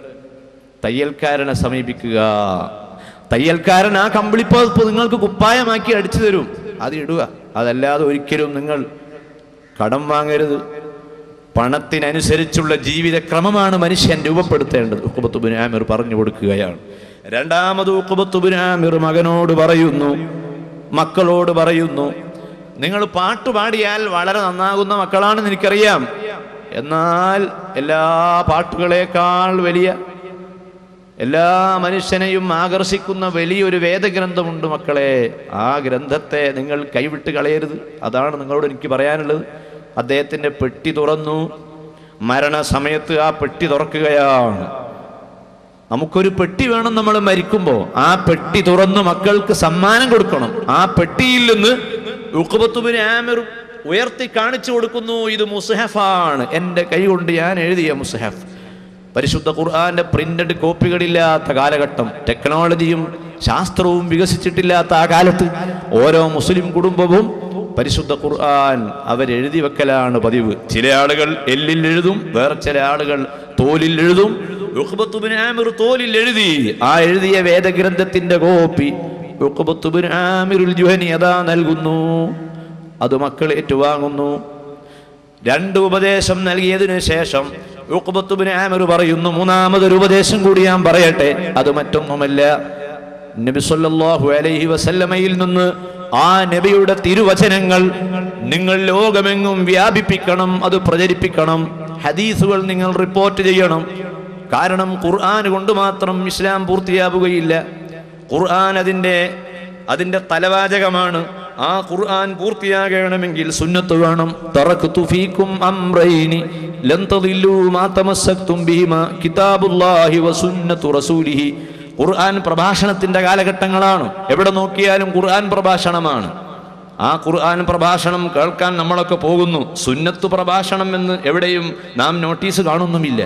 തയ്യൽക്കാരനെ സമീപിക്കുക തയ്യൽക്കാരൻ ആ കമ്പിളിപ്പുതപ്പ് നിങ്ങൾക്ക് കുപ്പായമാക്കി അടിച്ചു തരും അത് ഇടുക അതല്ലാതെ ഒരിക്കലും നിങ്ങൾ കടം വാങ്ങരുത് പണത്തിനനുസരിച്ചുള്ള ജീവിതക്രമമാണ് മനുഷ്യൻ രൂപപ്പെടുത്തേണ്ടത് ഉക്കുബത്തുബിൻ ആമിർ പറഞ്ഞു കൊടുക്കുകയാണ് രണ്ടാമത് ഉക്കുബത്തുബിൻ ആമിർ മകനോട് പറയുന്നു മക്കളോട് പറയുന്നു നിങ്ങൾ പാട്ട് പാടിയാൽ വളരെ നന്നാകുന്ന മക്കളാണെന്ന് എനിക്കറിയാം എന്നാൽ എല്ലാ പാട്ടുകളേക്കാൾ വലിയ എല്ലാ മനുഷ്യനെയും ആകർഷിക്കുന്ന വലിയൊരു വേദഗ്രന്ഥമുണ്ട് മക്കളെ ആ ഗ്രന്ഥത്തെ നിങ്ങൾ കൈവിട്ട് കളയരുത് അതാണ് നിങ്ങളോട് എനിക്ക് പറയാനുള്ളത് അദ്ദേഹത്തിൻ്റെ പെട്ടി തുറന്നു മരണസമയത്ത് ആ പെട്ടി തുറക്കുകയാണ് നമുക്കൊരു പെട്ടി വേണം നമ്മൾ മരിക്കുമ്പോൾ ആ പെട്ടി തുറന്ന് മക്കൾക്ക് സമ്മാനം കൊടുക്കണം ആ പെട്ടിയിൽ നിന്ന് ഉഖബത്തുബിന് ആമിർ ഉയർത്തി കാണിച്ചു കൊടുക്കുന്നു ഇത് മുസ്ഹഫാണ് എൻ്റെ കൈ കൊണ്ട് ഞാൻ എഴുതിയ മുസ്ഹഫ് പരിശുദ്ധ ഖുർആന്റെ പ്രിന്റഡ് കോപ്പികളില്ലാത്ത കാലഘട്ടം ടെക്നോളജിയും ശാസ്ത്രവും വികസിച്ചിട്ടില്ലാത്ത ആ കാലത്ത് ഓരോ മുസ്ലിം കുടുംബവും പരിശുദ്ധ ഖുർആൻ അവരെഴുതി വെക്കലാണ് പതിവ് ചില ആളുകൾ എല്ലിൽ എഴുതും വേറെ ചില ആളുകൾ തോലിൽ എഴുതും ഉഖ്ബത്തുബ്നു ആമിർ തോലിൽ എഴുതി ആ എഴുതിയ വേദഗ്രന്ഥത്തിന്റെ കോപ്പി ഉഖ്ബത്തുബ്നു ആമിറുൽ ജുഹനി അതാ നൽകുന്നു അത് മക്കൾ ഏറ്റുവാങ്ങുന്നു രണ്ട് ഉപദേശം നൽകിയതിനു ശേഷം ഉഖ്ബത്തുബ്നു ആമിർ പറയുന്നു മൂന്നാമതൊരു ഉപദേശം കൂടി ഞാൻ പറയട്ടെ അത് മറ്റൊന്നുമല്ല നബി സല്ലല്ലാഹു അലൈഹി വസല്ലമയിൽ നിന്ന് ആ നബിയുടെ തിരുവചനങ്ങൾ നിങ്ങൾ ലോകമെങ്ങും വ്യാപിപ്പിക്കണം അത് പ്രചരിപ്പിക്കണം ഹദീസുകൾ നിങ്ങൾ റിപ്പോർട്ട് ചെയ്യണം കാരണം ഖുർആൻ കൊണ്ട് മാത്രം ഇസ്ലാം പൂർത്തിയാവുകയില്ല ഖുർആൻ അതിൻ്റെ അതിൻ്റെ തലവാചകമാണ് ആ ഖുർആൻ പൂർത്തിയാകണമെങ്കിൽ സുന്നത്ത് വേണം തറക്തു ഫീക്കും അംറൈനി ലൻ തദില്ലു മാ തമസ്സക്തും ബിഹിമാ കിതാബുല്ലാഹി വസുന്നത്തു റസൂലിഹി ഖുർആൻ പ്രഭാഷണത്തിന്റെ കാലഘട്ടങ്ങളാണ് എവിടെ നോക്കിയാലും ഖുർആൻ പ്രഭാഷണമാണ് ആ ഖുർആൻ പ്രഭാഷണം കേൾക്കാൻ നമ്മളൊക്കെ പോകുന്നു സുന്നത്ത് പ്രഭാഷണം എന്ന് എവിടെയും നാം നോട്ടീസ് കാണുന്നുമില്ല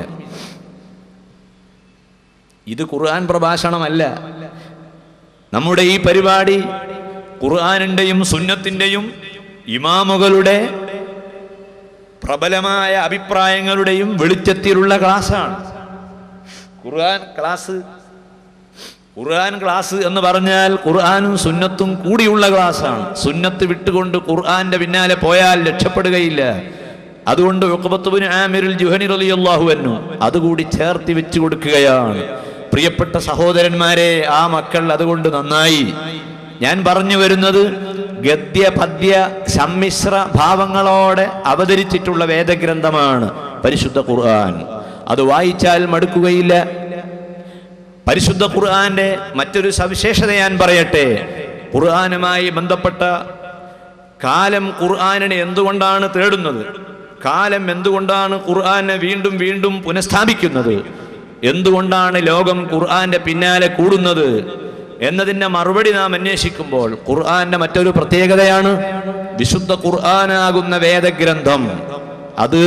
ഇത് ഖുർആൻ പ്രഭാഷണമല്ല നമ്മുടെ ഈ പരിപാടി ഖുർആാനിൻ്റെയും സുന്നത്തിൻ്റെയും ഇമാമുകളുടെ പ്രബലമായ അഭിപ്രായങ്ങളുടെയും വെളിച്ചത്തിലുള്ള ക്ലാസ്സാണ് ഖുർആൻ ക്ലാസ് ഖുർആൻ ക്ലാസ് എന്ന് പറഞ്ഞാൽ ഖുർആനും സുന്നത്തും കൂടിയുള്ള ക്ലാസ്സാണ് സുന്നത്ത് വിട്ടുകൊണ്ട് ഖുർആന്റെ പിന്നാലെ പോയാൽ രക്ഷപ്പെടുകയില്ല അതുകൊണ്ട് ഉഖബത്തുബ്നു ആമിറുൽ ജുഹനി റളിയല്ലാഹു അൻഹു അതുകൂടി ചേർത്തി വെച്ചു കൊടുക്കുകയാണ് പ്രിയപ്പെട്ട സഹോദരന്മാരെ ആ മക്കൾ അതുകൊണ്ട് നന്നായി ഞാൻ പറഞ്ഞു വരുന്നത് ഗദ്യ പദ്യ സമ്മിശ്ര ഭാവങ്ങളോടെ അവതരിച്ചിട്ടുള്ള വേദഗ്രന്ഥമാണ് പരിശുദ്ധ ഖുർആൻ അത് വായിച്ചാൽ മടുക്കുകയില്ല പരിശുദ്ധ ഖുർആന്റെ മറ്റൊരു സവിശേഷത ഞാൻ പറയട്ടെ ഖുർആനുമായി ബന്ധപ്പെട്ട കാലം ഖുർആനിനെ എന്തുകൊണ്ടാണ് തേടുന്നത് കാലം എന്തുകൊണ്ടാണ് ഖുർആനെ വീണ്ടും വീണ്ടും പുനഃസ്ഥാപിക്കുന്നത് എന്തുകൊണ്ടാണ് ലോകം ഖുർആന്റെ പിന്നാലെ കൂടുന്നത് എന്നതിന്റെ മറുപടി നാം അന്വേഷിക്കുമ്പോൾ ഖുർആന്റെ മറ്റൊരു പ്രത്യേകതയാണ് വിശുദ്ധ ഖുർആനാകുന്ന വേദഗ്രന്ഥം അത്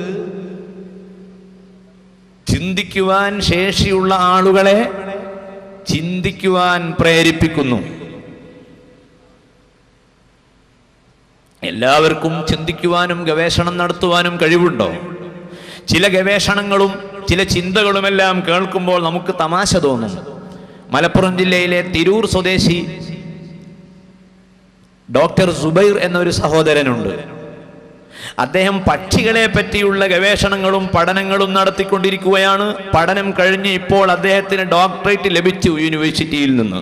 ചിന്തിക്കുവാൻ ശേഷിയുള്ള ആളുകളെ ചിന്തിക്കുവാൻ പ്രേരിപ്പിക്കുന്നു എല്ലാവർക്കും ചിന്തിക്കുവാനും ഗവേഷണം നടത്തുവാനും കഴിവുണ്ടോ ചില ഗവേഷണങ്ങളും ചില ചിന്തകളുമെല്ലാം കേൾക്കുമ്പോൾ നമുക്ക് തമാശ തോന്നും മലപ്പുറം ജില്ലയിലെ തിരൂർ സ്വദേശി ഡോക്ടർ സുബൈർ എന്നൊരു സഹോദരനുണ്ട് അദ്ദേഹം പക്ഷികളെ പറ്റിയുള്ള ഗവേഷണങ്ങളും പഠനങ്ങളും നടത്തിക്കൊണ്ടിരിക്കുകയാണ് പഠനം കഴിഞ്ഞ് ഇപ്പോൾ അദ്ദേഹത്തിന് ഡോക്ടറേറ്റ് ലഭിച്ചു യൂണിവേഴ്സിറ്റിയിൽ നിന്ന്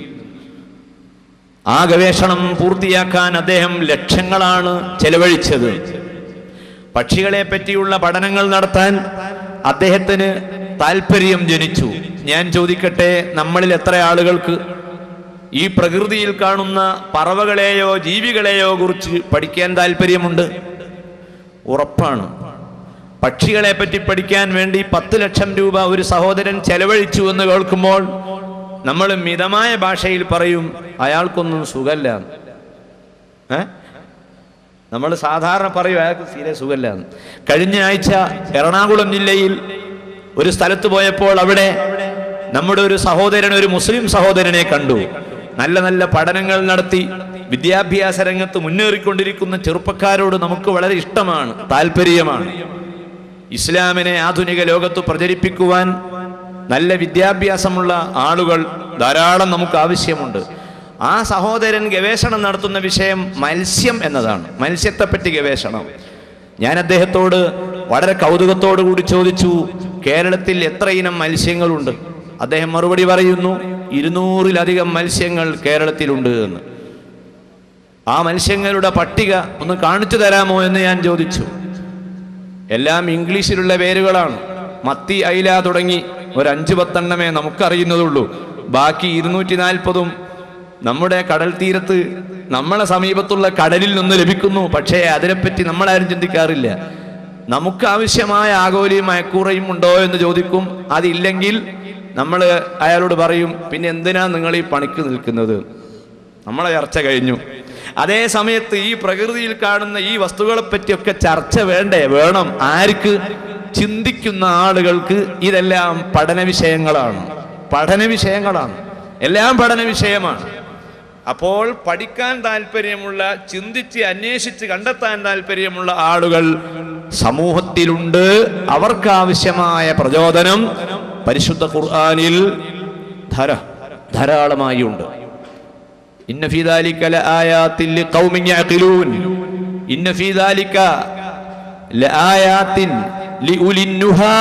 ആ ഗവേഷണം പൂർത്തിയാക്കാൻ അദ്ദേഹം ലക്ഷങ്ങളാണ് ചെലവഴിച്ചത് പക്ഷികളെ പറ്റിയുള്ള പഠനങ്ങൾ നടത്താൻ അദ്ദേഹത്തിന് താല്പര്യം ജനിച്ചു ഞാൻ ചോദിക്കട്ടെ നമ്മളിൽ എത്ര ആളുകൾക്ക് ഈ പ്രകൃതിയിൽ കാണുന്ന പറവകളെയോ ജീവികളെയോ കുറിച്ച് പഠിക്കാൻ താല്പര്യമുണ്ട് ഉറപ്പാണ് പക്ഷികളെ പറ്റി പഠിക്കാൻ വേണ്ടി പത്ത് ലക്ഷം രൂപ ഒരു സഹോദരൻ ചെലവഴിച്ചു എന്ന് കേൾക്കുമ്പോൾ നമ്മൾ മിതമായ ഭാഷയിൽ പറയും അയാൾക്കൊന്നും സുഖല്ല ഏ നമ്മൾ സാധാരണ പറയും അയാൾക്ക് തീരെ സുഖല്ല കഴിഞ്ഞ ആഴ്ച എറണാകുളം ജില്ലയിൽ ഒരു സ്ഥലത്ത് പോയപ്പോൾ അവിടെ നമ്മുടെ ഒരു സഹോദരൻ ഒരു മുസ്ലിം സഹോദരനെ കണ്ടു നല്ല നല്ല പഠനങ്ങൾ നടത്തി വിദ്യാഭ്യാസ രംഗത്ത് മുന്നേറിക്കൊണ്ടിരിക്കുന്ന ചെറുപ്പക്കാരോട് നമുക്ക് വളരെ ഇഷ്ടമാണ് താല്പര്യമാണ് ഇസ്ലാമിനെ ആധുനിക ലോകത്ത് പ്രചരിപ്പിക്കുവാൻ നല്ല വിദ്യാഭ്യാസമുള്ള ആളുകൾ ധാരാളം നമുക്ക് ആവശ്യമുണ്ട് ആ സഹോദരൻ ഗവേഷണം നടത്തുന്ന വിഷയം മത്സ്യം എന്നതാണ് മത്സ്യത്തെപ്പറ്റി ഗവേഷണം ഞാൻ അദ്ദേഹത്തോട് വളരെ കൗതുകത്തോടു കൂടി ചോദിച്ചു കേരളത്തിൽ എത്ര ഇനം മത്സ്യങ്ങളുണ്ട് അദ്ദേഹം മറുപടി പറയുന്നു ഇരുന്നൂറിലധികം മത്സ്യങ്ങൾ കേരളത്തിലുണ്ട് എന്ന് ആ മത്സ്യങ്ങളുടെ പട്ടിക ഒന്ന് കാണിച്ചു തരാമോ എന്ന് ഞാൻ ചോദിച്ചു എല്ലാം ഇംഗ്ലീഷിലുള്ള പേരുകളാണ് മത്തി അയില തുടങ്ങി ഒരു അഞ്ചു പത്തെണ്ണമേ നമുക്കറിയുന്നതുള്ളൂ ബാക്കി ഇരുന്നൂറ്റി നാൽപ്പതും നമ്മുടെ കടൽ തീരത്ത് നമ്മളെ സമീപത്തുള്ള കടലിൽ നിന്ന് ലഭിക്കുന്നു പക്ഷേ അതിനെപ്പറ്റി നമ്മളാരും ചിന്തിക്കാറില്ല നമുക്ക് ആവശ്യമായ ആകോലിയും മയക്കൂറയും ഉണ്ടോ എന്ന് ചോദിക്കും അതില്ലെങ്കിൽ നമ്മൾ അയാളോട് പറയും പിന്നെ എന്തിനാ നിങ്ങൾ ഈ പണിക്ക് നിൽക്കുന്നത് നമ്മളെ ചർച്ച കഴിഞ്ഞു അതേ സമയത്ത് ഈ പ്രകൃതിയിൽ കാണുന്ന ഈ വസ്തുക്കളെ പറ്റിയൊക്കെ ചർച്ച വേണ്ടേ വേണം ആർക്ക് ചിന്തിക്കുന്ന ആളുകൾക്ക് ഇതെല്ലാം പഠന വിഷയങ്ങളാണ് പഠന വിഷയങ്ങളാണ് എല്ലാം പഠന വിഷയമാണ് അപ്പോൾ പഠിക്കാൻ താല്പര്യമുള്ള ചിന്തിച്ച് അന്വേഷിച്ച് കണ്ടെത്താൻ താല്പര്യമുള്ള ആളുകൾ സമൂഹത്തിലുണ്ട് അവർക്ക് ആവശ്യമായ പ്രചോദനം പരിശുദ്ധ ഖുർആനിൽ ധര ധാരാളമായി ഉണ്ട് ഇന്ന ഫീ ദാലിക ലആയാത്തിൻ ലിഖൗമിൻ യഅഖിലൂൻ ഇന്ന ഫീ ദാലിക ലആയാത്തിൻ ലിഉലിൻ നുഹാ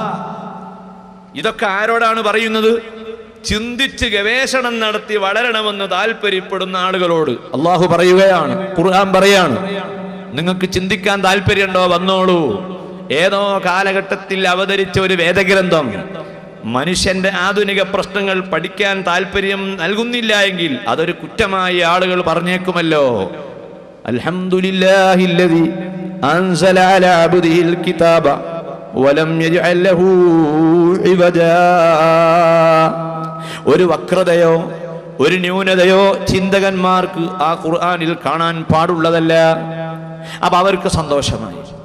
ഇതൊക്കെ ആരോടാണ് പറയുന്നത് ചിന്തിച്ച് ഗവേഷണം നടത്തി വളരണമെന്ന് താല്പര്യപ്പെടുന്ന ആളുകളോട് അള്ളാഹു പറയുകയാണ് ഖുർആൻ പറയാണ് നിങ്ങൾക്ക് ചിന്തിക്കാൻ താല്പര്യമുണ്ടോ വന്നോളൂ ഏതോ കാലഘട്ടത്തിൽ അവതരിച്ച ഒരു വേദഗ്രന്ഥം മനുഷ്യന്റെ ആധുനിക പ്രശ്നങ്ങൾ പഠിക്കാൻ താല്പര്യം നൽകുന്നില്ല എങ്കിൽ അതൊരു കുറ്റമായി ആളുകൾ പറഞ്ഞേക്കുമല്ലോ അൽഹംദുലില്ലാഹില്ലദി അൻസല അലാ അബ്ദിഹിൽ കിതാബ വലം യജ്അൽ ലഹു ഇവജാ ഒരു വക്രതയോ ഒരു ന്യൂനതയോ ചിന്തകന്മാർക്ക് ആ ഖുർആനിൽ കാണാൻ പാടുള്ളതല്ല അപ്പൊ അവർക്ക് സന്തോഷമായി